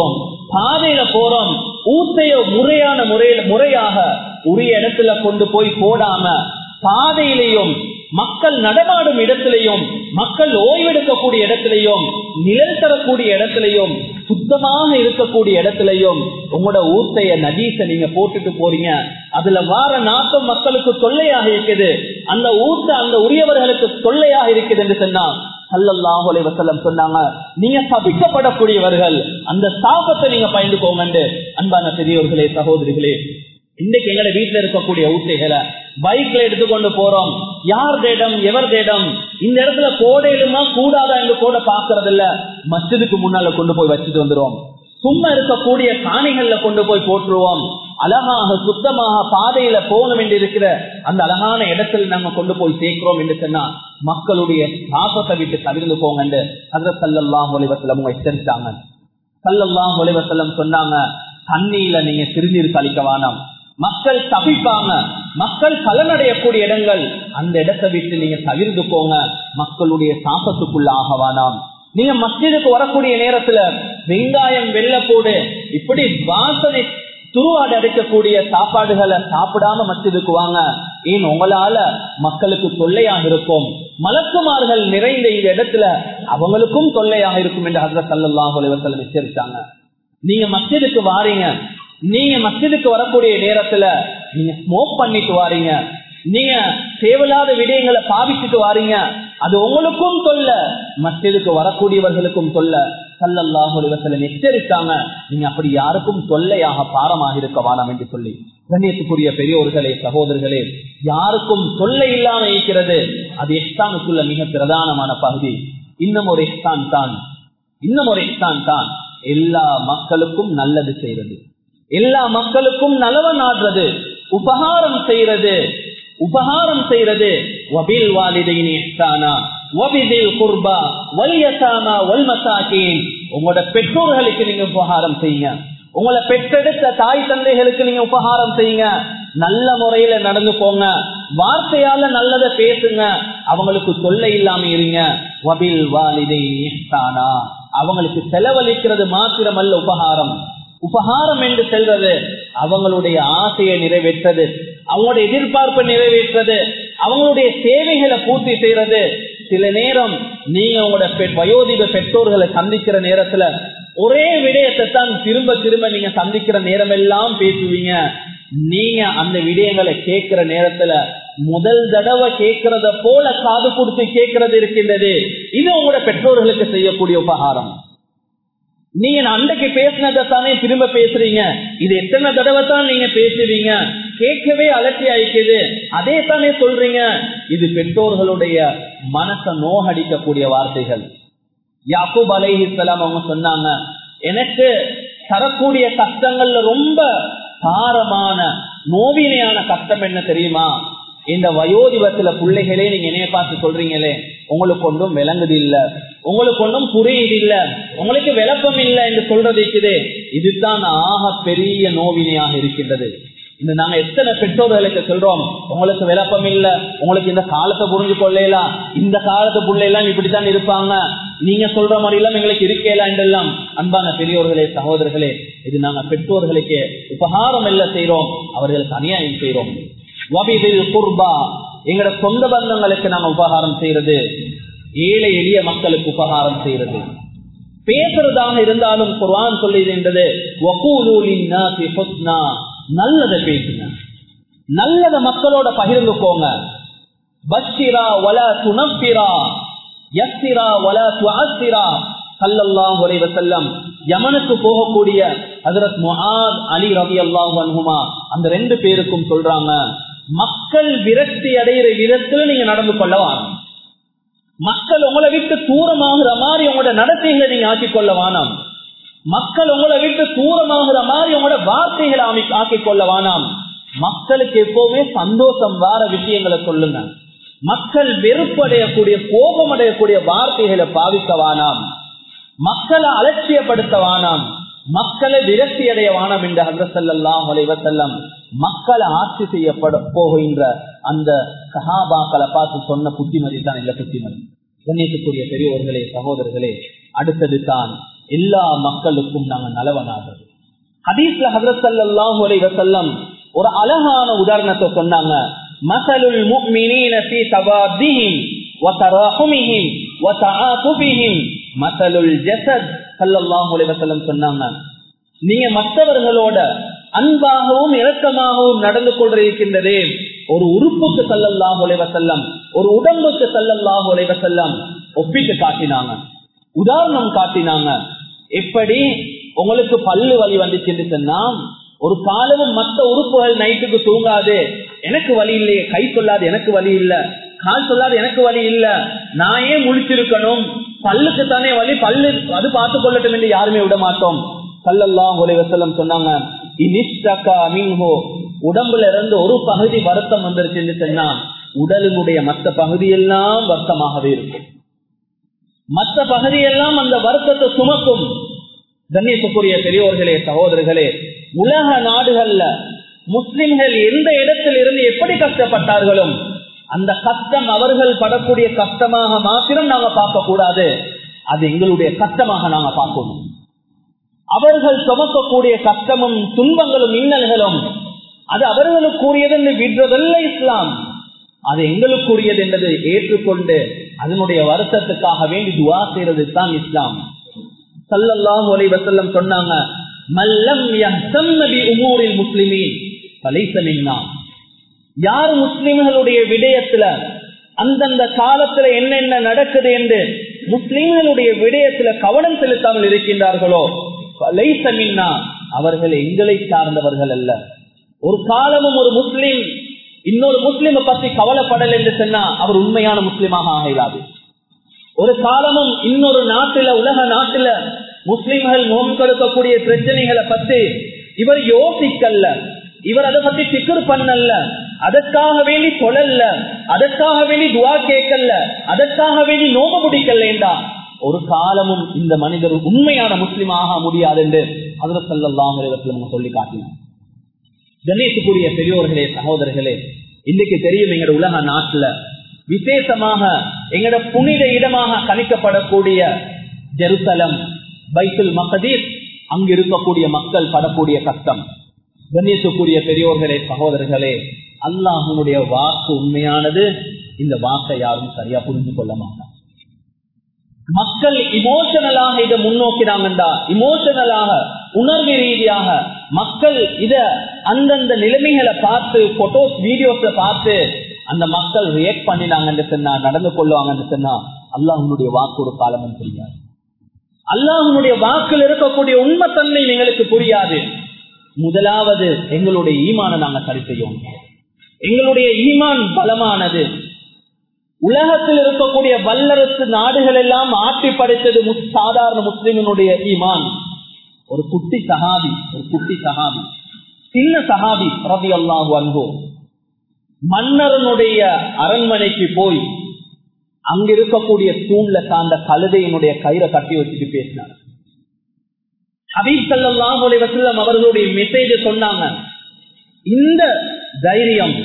பாதையில போறோம் ஊத்தைய முறையான முறையில முறையாக உரிய இடத்துல கொண்டு போய் போடாம பாதையிலையும் மக்கள் நடமாடும் இடத்திலையும் மக்கள் ஓய்வெடுக்கக்கூடிய இடத்திலையும் நிழல் தரக்கூடிய இடத்திலையும் சுத்தமாக இருக்கக்கூடிய இடத்திலையும் உங்களோட ஊத்தைய நதீச நீங்க போட்டுட்டு போறீங்க அதுல வார நாட்டம் மக்களுக்கு தொல்லையாக இருக்குது அந்த ஊத்த அந்த உரியவர்களுக்கு தொல்லையாக இருக்குது என்று சொன்னா சல்லல்லாஹு அலைஹி வஸல்லம் சொன்னாங்க நீங்க சபிக்கப்படக்கூடியவர்கள் அந்த சாபத்தை நீங்க பயந்துக்கோங்க அன்பான பெரியோர்களே சகோதரிகளே இன்னைக்கு எங்கட வீட்டுல இருக்கக்கூடிய ஊத்தைகளை பைக்ல எடுத்துக்கொண்டு போறோம் யார் தேடம் எவர் தேடம் இந்த இடத்துல கோடையிலுமா கூடாதா என்று கூட பாக்குறது இல்ல மஸ்ஜிதுக்கு முன்னால கொண்டு போய் வச்சுட்டு வந்துருவோம் சும்மா இருக்கக்கூடிய காணிகள்ல கொண்டு போய் போட்டுருவோம் அழகாக சுத்தமாக பாதையில போகணும் என்று இருக்கிற அந்த அழகான இடத்துல நாங்க கொண்டு போய் சேர்க்கிறோம் என்று சொன்னா மக்களுடைய தாக்கத்தை விட்டு தவிர்ந்து போங்க என்று அதில் சல்லல்லாம் ஒளிவசலம் எச்சரித்தாங்க சல்லல்லாம் ஒளிவசலம் சொன்னாங்க தண்ணியில நீங்க சிறுநீர் கழிக்க வேணாம் மக்கள் தவிப்பாங்க மக்கள் பலனடையக்கூடிய இடங்கள் அந்த இடத்தை விட்டு நீங்க தவிர்த்து போங்க மக்களுடைய சாப்பத்துக்குள்ள ஆக வேணாம் நீங்க மஸ்ஜிதுக்கு வரக்கூடிய நேரத்துல வெங்காயம் வெள்ளப்போடு இப்படி வாசனை துருவாடு அடைக்கக்கூடிய சாப்பாடுகளை சாப்பிடாம மஸ்ஜிதுக்கு வாங்க ஏன் உங்களால மக்களுக்கு தொல்லையாக இருக்கும் மலக்குமார்கள் நிறைந்த இந்த இடத்துல அவங்களுக்கும் தொல்லையாக இருக்கும் என்று ஹசரத் சல்லாஹ் அலுவலம் எச்சரித்தாங்க நீங்க மஸ்ஜிதுக்கு வாரீங்க நீங்க மஸ்ஜிதுக்கு வரக்கூடிய நேரத்துல நீங்க ஸ்மோக் பண்ணிட்டு வாரீங்க நீங்க தேவையில்லாத விடயங்களை பாவிச்சுட்டு வாரீங்க அது உங்களுக்கும் தொல்ல மஸ்ஜிதுக்கு வரக்கூடியவர்களுக்கும் தொல்ல சல்லல்லாஹு அலுவலம் எச்சரித்தாங்க நீங்க அப்படி யாருக்கும் தொல்லையாக பாரமாக இருக்க வேணாம் என்று சொல்லி கண்ணியத்துக்குரிய பெரியோர்களே சகோதரர்களே யாருக்கும் தொல்லை இல்லாம இருக்கிறது அது எஸ்தானுக்குள்ள மிக பிரதானமான பகுதி இன்னும் ஒரு எஸ்தான் தான் இன்னும் ஒரு எஸ்தான் தான் எல்லா மக்களுக்கும் நல்லது செய்யறது எல்லா மக்களுக்கும் நலவ நாடுறது உபகாரம் செய்யறது உபகாரம் செய்யறது வபில் வாலிதையின் இஹ்சானா வபிதில் குர்பா வல் யசாமா வல் மசாகீன் உங்களோட பெற்றோர்களுக்கு நீங்க உபகாரம் செய்யுங்க உங்களை பெற்றெடுத்த தாய் தந்தைகளுக்கு நீங்க உபகாரம் செய்யுங்க நல்ல முறையில நடந்து போங்க வார்த்தையால நல்லதை பேசுங்க அவங்களுக்கு தொல்லை இல்லாம இருங்க வபில் வாலிதை இஹ்சானா அவங்களுக்கு செலவழிக்கிறது மாத்திரமல்ல உபகாரம் உபகாரம் என்று செல்வது அவங்களுடைய ஆசையை நிறைவேற்றது அவங்களுடைய எதிர்பார்ப்பை நிறைவேற்றது அவங்களுடைய தேவைகளை பூர்த்தி செய்யறது சில நேரம் நீங்க உங்களோட வயோதிக பெற்றோர்களை சந்திக்கிற நேரத்துல ஒரே விடயத்தை தான் திரும்ப திரும்ப நீங்க சந்திக்கிற நேரம் எல்லாம் பேசுவீங்க நீங்க அந்த விடயங்களை கேட்கிற நேரத்துல முதல் தடவை கேட்கறத போல காது கொடுத்து கேட்கறது இருக்கின்றது இது உங்களோட பெற்றோர்களுக்கு செய்யக்கூடிய உபகாரம் நீங்க அன்றைக்கு பேசினதை தானே திரும்ப பேசுறீங்க இது எத்தனை தடவை தான் நீங்க பேசுவீங்க கேட்கவே அலட்சி ஆயிக்குது அதே தானே சொல்றீங்க இது பெற்றோர்களுடைய மனசை நோகடிக்கக்கூடிய வார்த்தைகள் யாக்கூப் அலைஹிஸ்லாம் அவங்க சொன்னாங்க எனக்கு தரக்கூடிய கஷ்டங்கள்ல ரொம்ப பாரமான நோவினையான கஷ்டம் என்ன தெரியுமா இந்த வயோதிபத்துல பிள்ளைகளே நீங்க என்னைய பார்த்து சொல்றீங்களே உங்களுக்கு ஒன்றும் விளங்குது இல்ல உங்களுக்கு ஒன்றும் புரியுது இல்ல உங்களுக்கு விளக்கம் இல்ல என்று சொல்றது இருக்குது இதுதான் ஆக பெரிய நோவினையாக இருக்கின்றது இந்த நாங்க எத்தனை பெற்றோர்களுக்கு சொல்றோம் உங்களுக்கு விளப்பம் இல்ல உங்களுக்கு இந்த காலத்தை புரிஞ்சு கொள்ளலாம் இந்த காலத்து பிள்ளைலாம் இப்படித்தான் இருப்பாங்க நீங்க சொல்ற மாதிரி எல்லாம் எங்களுக்கு இருக்கேலாம் என்றெல்லாம் அன்பான பெரியோர்களே சகோதரர்களே இது நாங்க பெற்றோர்களுக்கு உபகாரம் இல்ல செய்யறோம் அவர்களுக்கு அநியாயம் செய்யறோம் குர்பா எங்கட சொந்த பந்தங்களுக்கு நாங்க உபகாரம் செய்யறது ஏழை எளிய மக்களுக்கு உபகாரம் செய்யறது பேசுறதாக இருந்தாலும் குர்ஆன் சொல்லுகின்றது நல்லதை பேசுங்க நல்லத மக்களோட பகிர்ந்துக்கோங்க பஷிரா வல துணப்பிரா யஸ்திரா வல துஅஸ்திரா சல்லல்லாஹு அலைஹி வஸல்லம் யமனுக்கு போகக்கூடிய ஹஜரத் முஆத் அலி ரலியல்லாஹு அன்ஹுமா அந்த ரெண்டு பேருக்கும் சொல்றாங்க மக்கள் விரக்தி அடைகிற விதத்தில் நீங்க நடந்து கொள்ளவான் மக்கள் உங்களை விட்டு தூரமாகிற மாதிரி உங்களோட நடத்தைகளை நீங்க ஆக்கிக் கொள்ள வேணாம் மக்கள் உங்களை விட்டு தூரமாகிற மாதிரி உங்களோட வார்த்தைகளை ஆக்கிக் கொள்ள வேணாம் மக்களுக்கு எப்பவுமே சந்தோஷம் வார விஷயங்களை சொல்லுங்க மக்கள் வெறுப்பு அடையக்கூடிய கோபம் அடையக்கூடிய வார்த்தைகளை பாவிக்க வேணாம் மக்களை அலட்சியப்படுத்த வேணாம் மக்களை விரக்தி அடைய வானம் என்று ஹசல்லாம் செல்லம் மக்களை ஆட்சி செய்யப்பட போகின்ற அந்த சஹாபாக்களை பார்த்து சொன்ன புத்திமதி தான் இல்ல புத்திமதி கண்ணியத்துக்குரிய பெரியவர்களே சகோதரர்களே அடுத்தது தான் எல்லா மக்களுக்கும் நாங்க நலவனாக ஹதீஸ்ல ஹசரத் சல்லாஹூ அலைஹி வஸல்லம் ஒரு அழகான உதாரணத்தை சொன்னாங்க மசலுல் முஃமினீன ஃபீ தவாதிஹிம் வ தராஹுமிஹிம் வ தஆதுஃபிஹிம் மசலுல் ஜஸத் ஸல்லல்லாஹு அலைஹி வஸல்லம் சொன்னாங்க நீங்க மற்றவர்களோட அன்பாகவும் இரக்கமாகவும் நடந்து கொண்டிருக்கின்றதே ஒரு உறுப்புக்கு சல்லல்லாஹு அலைஹி வஸல்லம் ஒரு உடம்புக்கு சல்லல்லாஹு அலைஹி வஸல்லம் ஒப்பிட்டு காட்டினாங்க உதாரணம் காட்டினாங்க எப்படி உங்களுக்கு பல்லு வலி வந்துச்சுன்னு சொன்னா ஒரு காலமும் மற்ற உறுப்புகள் நைட்டுக்கு தூங்காது எனக்கு வலி இல்லையே கை சொல்லாது எனக்கு வலி இல்ல கால் சொல்லாது எனக்கு வலி இல்ல நான் ஏன் முழிச்சிருக்கணும் பல்லுக்கு தானே வலி பல்லு அது பார்த்து கொள்ளட்டும் என்று யாருமே விட மாட்டோம் சல்லல்லாஹு அலைஹி வஸல்லம் சொன்னாங்க இனிஷ்டகா மின்ஹு உடம்புல இருந்து ஒரு பகுதி வருத்தம் வந்துருச்சுன்னு சொன்னா உடலினுடைய மற்ற பகுதியெல்லாம் வருத்தமாகவே இருக்கும் மற்ற பகுதியெல்லாம் அந்த வருத்தத்தை சுமக்கும் கண்ணியத்துக்குரிய பெரியோர்களே சகோதரர்களே உலக நாடுகள்ல முஸ்லிம்கள் எந்த இடத்தில் இருந்து எப்படி கஷ்டப்பட்டார்களும் அந்த கஷ்டம் அவர்கள் படக்கூடிய கஷ்டமாக மாத்திரம் நாங்க பார்க்க கூடாது அது எங்களுடைய கஷ்டமாக நாங்க பார்க்கணும் அவர்கள் சுமக்கக்கூடிய கஷ்டமும் துன்பங்களும் இன்னல்களும் அது அவர்களுக்குரியது என்று விடுறதல்ல இஸ்லாம் அது எங்களுக்குரியது என்பதை ஏற்றுக்கொண்டு அதனுடைய வருத்தத்துக்காக வேண்டி துவா செய்யறது தான் இஸ்லாம் சல்லல்லாஹு அலைஹி வஸல்லம் சொன்னாங்க மல்லம் யஹ்தம் பி உமூரில் முஸ்லிமீன் ஃபலைஸ மின்னா யார் முஸ்லிம்களுடைய விடயத்துல அந்தந்த காலத்துல என்னென்ன நடக்குது என்று முஸ்லிம்களுடைய விடயத்துல கவனம் செலுத்தாமல் இருக்கின்றார்களோ ஃபலைஸ மின்னா அவர்கள் எங்களை சார்ந்தவர்கள் அல்ல ஒரு காலமும் ஒரு முஸ்லிம் இன்னொரு முஸ்லிமை பத்தி கவலைப்படல் என்று சொன்னா அவர் உண்மையான முஸ்லிமாக ஆகிறாது ஒரு காலமும் இன்னொரு நாட்டுல உலக நாட்டுல முஸ்லிம்கள் முகம் கொடுக்கக்கூடிய பிரச்சனைகளை பத்தி இவர் யோசிக்கல்ல இவர் அதை பத்தி சிக்கர் பண்ணல அதற்காக வேண்டி சொல்லல அதற்காக வேண்டி துவா கேட்கல அதற்காக வேண்டி நோம முடிக்கலேண்டா ஒரு காலமும் இந்த மனிதர் உண்மையான முஸ்லிம் ஆக முடியாது என்று அதில் செல்லாம் சொல்லி காட்டினார் கணேசுக்குரிய பெரியோர்களே சகோதரர்களே இன்னைக்கு தெரியும் எங்கட உலக நாட்டுல விசேஷமாக எங்கட புனித இடமாக கணிக்கப்படக்கூடிய ஜெருசலம் பைத்துல் மகதீர் அங்கு இருக்கக்கூடிய மக்கள் படக்கூடிய கஷ்டம் கண்ணியத்துக்குரிய பெரியோர்களே சகோதரர்களே அல்லாஹனுடைய வாக்கு உண்மையானது இந்த வாக்கை யாரும் சரியா புரிந்து கொள்ள மாட்டார் மக்கள் இமோஷனலாக இதை முன்னோக்கினாங்கண்டா இமோஷனலாக உணர்வு ரீதியாக மக்கள் இத அந்தந்த நிலைமைகளை பார்த்து போட்டோஸ் வீடியோஸ் பார்த்து அந்த மக்கள் ரியாக்ட் பண்ணினாங்கன்னு சொன்னா நடந்து கொள்ளுவாங்கன்னு சொன்னா அல்லாஹனுடைய வாக்கு ஒரு காலமும் புரியாது அல்லாஹனுடைய வாக்கில் இருக்கக்கூடிய உண்மைத்தன்மை எங்களுக்கு புரியாது முதலாவது எங்களுடைய ஈமான நாங்க சரி செய்யணும் எங்களுடைய ஈமான் பலமானது உலகத்தில் இருக்கக்கூடிய வல்லரசு நாடுகள் எல்லாம் ஆட்டி படைத்தது சாதாரண முஸ்லிமினுடைய ஈமான் ஒரு குட்டி சஹாபி ஒரு குட்டி சஹாபி சின்ன சஹாபி ரவி அல்லாஹு அன்போ மன்னரனுடைய அரண்மனைக்கு போய் அங்க இருக்கக்கூடிய தூண்ல சார்ந்த கழுதையினுடைய கயிறை கட்டி வச்சுட்டு பேசினார் ஹபீப் சல்லாஹ் வசல்லம் அவர்களுடைய மெசேஜ சொன்னாங்க இந்த தைரியம்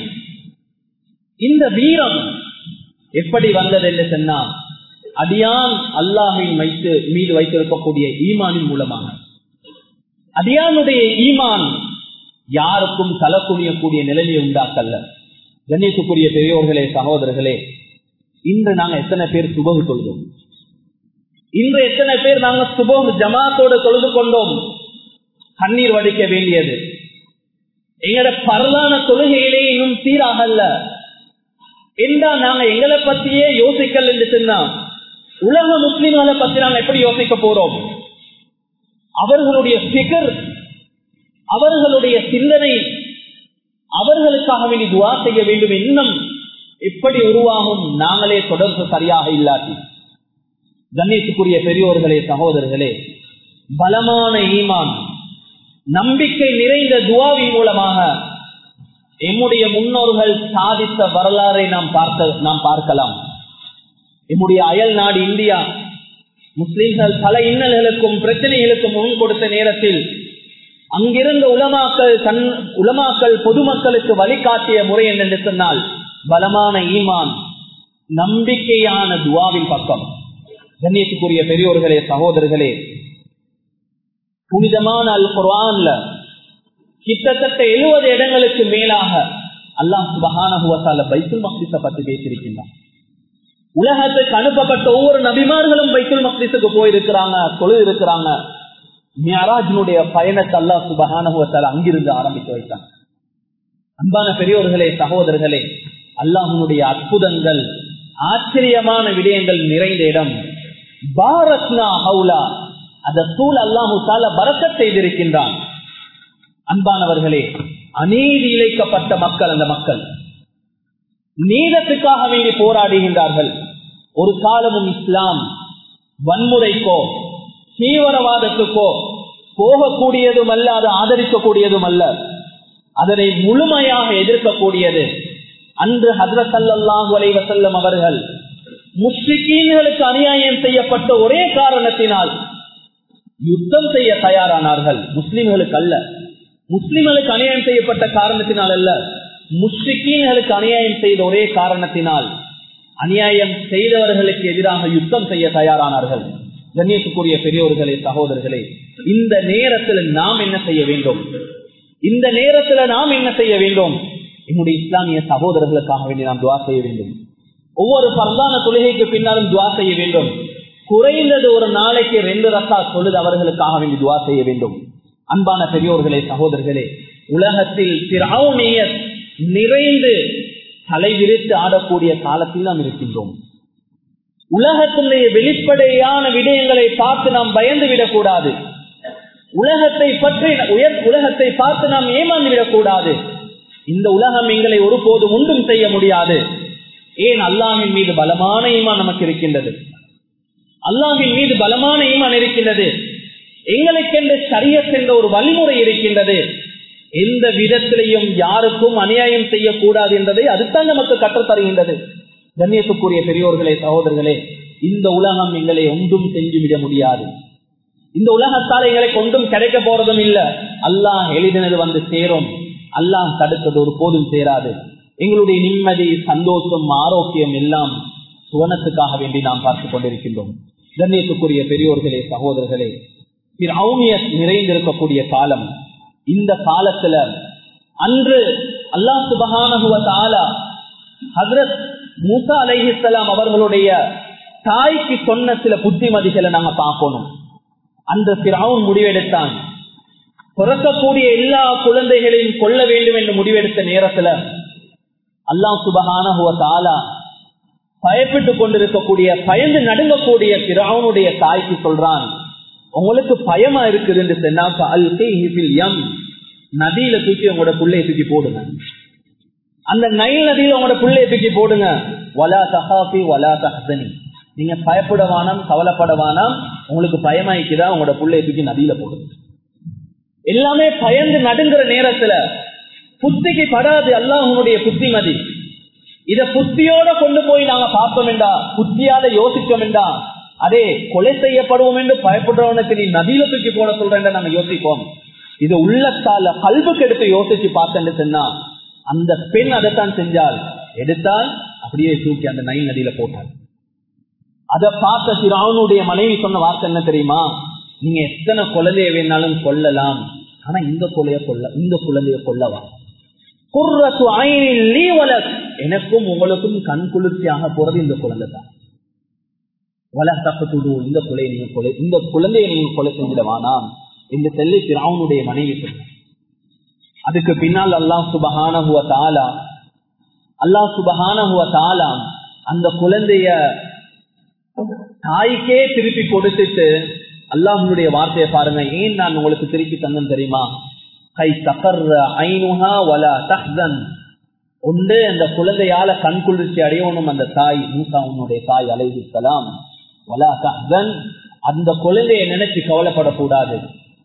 இந்த வீரம் எப்படி வந்தது என்று சொன்னா அடியான் அல்லாஹின் வைத்து மீது வைத்திருக்கக்கூடிய ஈமானின் மூலமாக அடியானுடைய ஈமான் யாருக்கும் தலை குனியக்கூடிய நிலைமையை உண்டாக்கல்ல கணேசுக்குரிய பெரியோர்களே சகோதரர்களே இன்று நாங்க எத்தனை பேர் சுபகு கொள்வோம் இன்று எத்தனை பேர் நாங்க சுபகு ஜமாத்தோடு தொழுது கொண்டோம் கண்ணீர் வடிக்க வேண்டியது எங்கட பரலான தொழுகையிலே இன்னும் சீராகல்ல என்றா நாங்க எங்களை பத்தியே யோசிக்கல் என்று சொன்னா உலக முஸ்லிம்களை பத்தி நாங்க எப்படி யோசிக்க போறோம் அவர்களுடைய பிகர் அவர்களுடைய சிந்தனை அவர்களுக்காக வேண்டி துவா செய்ய வேண்டும் இன்னும் எப்படி உருவாகும் நாங்களே தொடர்பு சரியாக இல்லாட்டி கணேசுக்குரிய பெரியோர்களே சகோதரர்களே பலமான ஈமான் நம்பிக்கை நிறைந்த துவாவின் மூலமாக எம்முடைய முன்னோர்கள் சாதித்த வரலாறை நாம் பார்க்க நாம் பார்க்கலாம் எம்முடைய அயல் நாடு இந்தியா முஸ்லிம்கள் பல இன்னல்களுக்கும் பிரச்சனைகளுக்கும் முன் கொடுத்த நேரத்தில் அங்கிருந்த உலமாக்கள் தன் உலமாக்கள் பொதுமக்களுக்கு வழிகாட்டிய முறை என்னென்று சொன்னால் பலமான ஈமான் நம்பிக்கையான துவாவின் பக்கம் கண்ணியத்துக்குரிய பெரியோர்களே சகோதரர்களே புனிதமான அல் குர்ஆன்ல கிட்டத்தட்ட எழுபது இடங்களுக்கு மேலாக அல்லாஹ் சுபஹானஹுவத்தால பைத்துல் மக்திஸ பத்தி பேசியிருக்கின்றான் உலகத்துக்கு அனுப்பப்பட்ட ஒவ்வொரு நபிமார்களும் பைத்துல் மக்திஸுக்கு போயிருக்கிறாங்க தொழில் இருக்கிறாங்க மியராஜினுடைய பயணத்தை அல்லாஹ் சுபஹானஹுவத்தால அங்கிருந்து ஆரம்பித்து வைத்தாங்க அன்பான பெரியோர்களே சகோதரர்களே அல்லாஹனுடைய அற்புதங்கள் ஆச்சரியமான விடயங்கள் நிறைந்த இடம் பாரத்னா ஹவுலா அந்த சூழ் அல்லாஹு தால பறக்க செய்திருக்கின்றான் அன்பானவர்களே அநீதி இழைக்கப்பட்ட மக்கள் அந்த மக்கள் நீதத்துக்காக வேண்டி போராடுகின்றார்கள் ஒரு காலமும் இஸ்லாம் வன்முறைக்கோ தீவிரவாதத்துக்கோ போகக்கூடியதும் அல்ல அதை ஆதரிக்கக்கூடியதும் அல்ல அதனை முழுமையாக எதிர்க்கக்கூடியது அன்று ஹசரத் அல்லாஹு அலைவசல்லம் அவர்கள் முஸ்லிக்கீன்களுக்கு அநியாயம் செய்யப்பட்ட ஒரே காரணத்தினால் யுத்தம் செய்ய தயாரானார்கள் முஸ்லிம்களுக்கு அல்ல முஸ்லிம்களுக்கு அநியாயம் செய்யப்பட்ட காரணத்தினால் அல்ல முஸ்லிக்கீன்களுக்கு அநியாயம் செய்த ஒரே காரணத்தினால் அநியாயம் செய்தவர்களுக்கு எதிராக யுத்தம் செய்ய தயாரானார்கள் கண்ணியத்துக்குரிய பெரியோர்களே சகோதரர்களே இந்த நேரத்தில் நாம் என்ன செய்ய வேண்டும் இந்த நேரத்தில் நாம் என்ன செய்ய வேண்டும் என்னுடைய இஸ்லாமிய சகோதரர்களுக்காக வேண்டி நாம் துவா செய்ய வேண்டும் ஒவ்வொரு பரதான தொழுகைக்கு பின்னாலும் துவா செய்ய வேண்டும் குறைந்தது ஒரு நாளைக்கு ரெண்டு ரக்கா தொழுது அவர்களுக்காக வேண்டி துவா செய்ய வேண்டும் அன்பான பெரியோர்களே சகோதரர்களே உலகத்தில் திராவுணிய நிறைந்து தலைவிரித்து ஆடக்கூடிய காலத்தில் நாம் இருக்கின்றோம் உலகத்தினுடைய வெளிப்படையான விடயங்களை பார்த்து நாம் பயந்து விடக்கூடாது உலகத்தை பற்றி உயர் உலகத்தை பார்த்து நாம் ஏமாந்து விடக்கூடாது இந்த உலகம் எங்களை ஒருபோதும் ஒன்றும் செய்ய முடியாது ஏன் அல்லாஹின் மீது பலமான ஈமான் நமக்கு இருக்கின்றது அல்லாஹின் மீது பலமான ஈமான் இருக்கின்றது எங்களுக்கென்று சரியத் என்ற ஒரு வழிமுறை இருக்கின்றது எந்த விதத்திலையும் யாருக்கும் அநியாயம் செய்யக்கூடாது என்பதை அதுதான் நமக்கு கற்றுத்தருகின்றது கண்ணியத்துக்குரிய பெரியோர்களே சகோதரர்களே இந்த உலகம் எங்களை ஒன்றும் செஞ்சுவிட முடியாது இந்த உலகத்தால் எங்களுக்கு ஒன்றும் கிடைக்க போறதும் இல்ல அல்லாஹ் எளிதினது வந்து சேரும் அல்லாஹ் தடுத்தது ஒரு போதும் சேராது எங்களுடைய நிம்மதி சந்தோஷம் ஆரோக்கியம் எல்லாம் சுவனத்துக்காக வேண்டி நாம் பார்த்துக் கொண்டிருக்கின்றோம் கண்ணியத்துக்குரிய பெரியோர்களே சகோதரர்களே நிறைந்திருக்கக்கூடிய காலம் இந்த காலத்துல அன்று அல்லாஹ் சுபகான ஹசரத் மூசா அலைஹிஸ்லாம் அவர்களுடைய தாய்க்கு சொன்ன சில புத்திமதிகளை நாங்க பார்க்கணும் அந்த பிறவும் முடிவெடுத்தான் பிறக்கக்கூடிய எல்லா குழந்தைகளையும் கொல்ல வேண்டும் என்று முடிவெடுத்த நேரத்துல அல்லாஹ் சுபகான பயப்பட்டு கொண்டிருக்கக்கூடிய பயந்து நடுங்கக்கூடிய பிறவனுடைய தாய்க்கு சொல்றான் உங்களுக்கு பயமா இருக்குது என்று சொன்னாக்க எம் நதியில தூக்கி உங்களோட புள்ளைய தூக்கி போடுங்க அந்த நைல் நதியில உங்களோட புள்ளைய தூக்கி போடுங்க வலா தஹாபி வலா தஹனி நீங்க பயப்படவானாம் கவலைப்படவானாம் உங்களுக்கு பயமாய்க்குதா உங்களோட புள்ளைய தூக்கி நதியில போடுங்க எல்லாமே பயந்து நடுங்கிற நேரத்துல புத்திக்கு படாது அல்லாஹனுடைய புத்திமதி இத புத்தியோட கொண்டு போய் நாங்க பார்ப்போம் என்றா புத்தியால யோசிச்சோம் என்றா அதே கொலை செய்யப்படுவோம் என்று பயப்படுறவனுக்கு நீ நதியில தூக்கி போட சொல்றேன் நாங்க யோசிப்போம் இது உள்ளத்தால கல்வுக்கு எடுத்து யோசிச்சு பார்த்தேன்னு சொன்னா அந்த பெண் அதைத்தான் செஞ்சால் எடுத்தால் அப்படியே தூக்கி அந்த நைல் நதியில போட்டாள் அதை பார்த்த சிறாவனுடைய மனைவி சொன்ன வார்த்தை என்ன தெரியுமா நீங்க எத்தனை குழந்தைய வேணாலும் கொல்லலாம் ஆனா இந்த கொலைய கொல்ல இந்த குழந்தைய கொல்லவா குர்ரத்து ஆயினில் நீ வளர் எனக்கும் உங்களுக்கும் கண் குளிர்ச்சியாக போறது இந்த குழந்தை தான் வளர்த்தப்பட்டு இந்த கொலை நீங்க கொலை இந்த குழந்தையை நீங்க கொலை செஞ்சிடவானாம் இந்த செல்லை பிராவுனுடைய மனைவி சொன்ன அதுக்கு பின்னால் அல்லாஹ் சுபஹானஹுவ தாலா அல்லாஹ் சுபஹானஹுவ தாலா அந்த குழந்தைய தாய்க்கே திருப்பி கொடுத்துட்டு அல்லாஹனுடைய வார்த்தையை பாருங்க ஏன் நான் உங்களுக்கு திருப்பி தந்தேன் தெரியுமா கை தகர் ஐனுஹா வல தஹ்தன் உண்டு அந்த குழந்தையால கண் குளிர்ச்சி அடையணும் அந்த தாய் மூசா உன்னுடைய தாய் அலைவிக்கலாம் வலா தஹ்தன் அந்த குழந்தையை நினைச்சு கவலைப்படக்கூடாது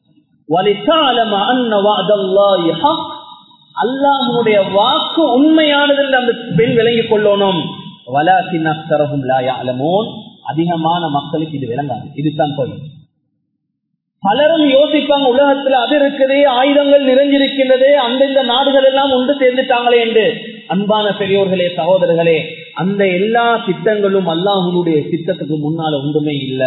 அல்லாஹனுடைய வாக்கு உண்மையானது என்று அந்த பெண் விளங்கிக் கொள்ளணும் வலாசின் அக்தரகும் லாயாலமோன் அதிகமான மக்களுக்கு இது விளங்காது இதுதான் கோயில் பலரும் யோசிப்பாங்க உலகத்துல அது இருக்குது ஆயுதங்கள் நிறைஞ்சிருக்கின்றது அந்தந்த நாடுகள் எல்லாம் ஒன்று சேர்ந்துட்டாங்களே என்று அன்பான பெரியோர்களே சகோதரர்களே அந்த எல்லா திட்டங்களும் அல்லாஹனுடைய திட்டத்துக்கு முன்னால ஒன்றுமே இல்லை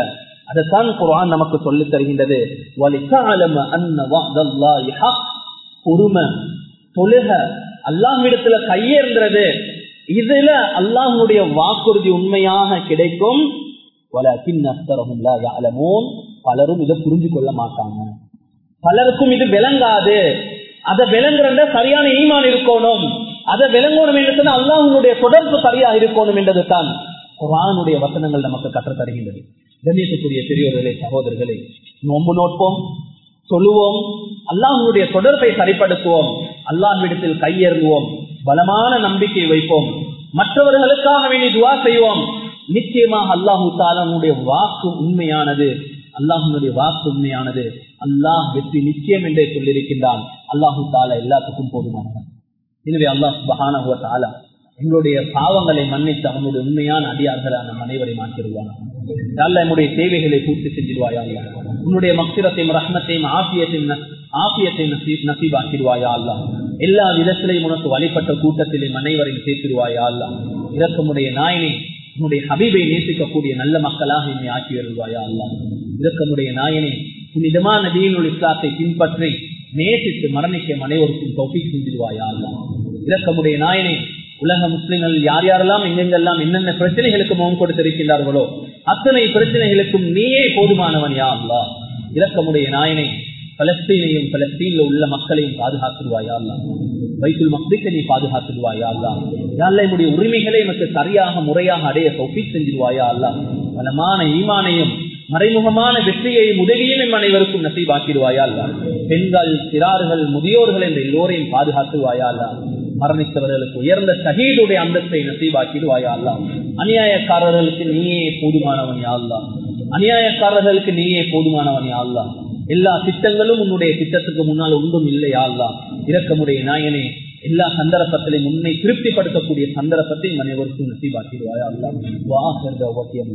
அதைத்தான் குர்ஆன் நமக்கு சொல்லித் தருகின்றது வலிதஅலம அன்ன வஅதல்லாஹி ஹக் பொறுமை தொழுக அல்லாஹ்விடத்துல கையேறுகிறது இதுல அல்லாஹ்வுடைய வாக்குறுதி உண்மையாக கிடைக்கும் வலக்கின் அக்தரஹும் லா யஅலமூன் பலரும் இதை புரிஞ்சு கொள்ள மாட்டாங்க பலருக்கும் இது விளங்காது அதை விளங்குற சரியான ஈமான் இருக்கணும் அதை விளங்கணும் என்று சொன்னா அல்லாஹ்வுடைய தொடர்பு சரியா இருக்கணும் என்றது தான் குரானுடைய வசனங்கள் நமக்கு கற்றுத் தருகின்றது கண்ணியத்துக்குரிய பெரியவர்களே சகோதரர்களே நோன்பு நோட்போம் சொல்லுவோம் அல்லாஹனுடைய தொடர்பை சரிப்படுத்துவோம் அல்லாஹ்விடத்தில் கையேறுவோம் பலமான நம்பிக்கை வைப்போம் மற்றவர்களுக்காக வேண்டி துவா செய்வோம் நிச்சயமாக அல்லாஹு தாலனுடைய வாக்கு உண்மையானது அல்லாஹனுடைய வாக்கு உண்மையானது அல்லாஹ் வெற்றி நிச்சயம் என்றே சொல்லியிருக்கின்றான் அல்லாஹு தாலா எல்லாத்துக்கும் போதுமானவன் எனவே அல்லாஹ் சுபஹானஹு வ தஆலா எங்களுடைய பாவங்களை மன்னித்து அவனுடைய உண்மையான அடியார்களான நம் அனைவரையும் ஆக்கிடுவான் அல்ல என்னுடைய தேவைகளை பூர்த்தி செஞ்சிருவாயா அல்லா உன்னுடைய மக்சிரத்தையும் ரஹ்மத்தையும் ஆசியத்தையும் ஆசியத்தையும் நசீபாக்கிடுவாயா அல்லா எல்லா விதத்திலையும் உனக்கு வழிபட்ட கூட்டத்திலையும் அனைவரையும் சேர்த்திருவாயா அல்லா இரக்கமுடைய நாயனை உன்னுடைய ஹபீபை நேசிக்கக்கூடிய நல்ல மக்களாக என்னை ஆக்கி வருவாயா அல்லா இரக்கமுடைய நாயனை புனிதமான தீனுல் இஸ்லாத்தை பின்பற்றி நேசித்து மரணிக்க அனைவருக்கும் தொகை செஞ்சிருவாயா அல்லா இரக்கமுடைய நாயனை உலக முஸ்லிம்கள் யார் யாரெல்லாம் எங்கெங்கெல்லாம் என்னென்ன பிரச்சனைகளுக்கு முகம் கொடுத்திருக்கின்றார்களோ அத்தனை பிரச்சனைகளுக்கும் நீயே போதுமானவன் யா அல்லா இரக்கமுடைய நாயனை பலஸ்தீனையும் பலஸ்தீன்ல உள்ள மக்களையும் பாதுகாத்துடுவாயா அல்லா வைத்துல் மக்திக்க நீ பாதுகாத்துடுவாயா அல்லா யாழ்ல என்னுடைய உரிமைகளை எனக்கு சரியாக முறையாக அடைய தொப்பி செஞ்சிருவாயா அல்லா பலமான ஈமானையும் மறைமுகமான வெற்றியையும் உதவியும் எம் அனைவருக்கும் நசீபாக்கிடுவாயா அல்லா பெண்கள் சிறார்கள் முதியோர்கள் என்ற எல்லோரையும் பாதுகாத்துவாயா அல்லா மரணித்தவர்களுக்கு உயர்ந்த ஷஹீதுடைய அந்தஸ்தை நசீபாக்கிடுவாயா அல்லா அநியாயக்காரர்களுக்கு நீயே போதுமானவன் யாழ்லா அநியாயக்காரர்களுக்கு நீயே போதுமானவன் யாழ்லா எல்லா திட்டங்களும் உன்னுடைய திட்டத்துக்கு முன்னால் ஒன்றும் இல்லையா அல்லா இரக்கமுடைய நாயனே எல்லா சந்தர்ப்பத்திலையும் உன்னை திருப்திப்படுத்தக்கூடிய சந்தர்ப்பத்தை அனைவருக்கும் நசீபாக்கிடுவாயா அல்லா வாசர்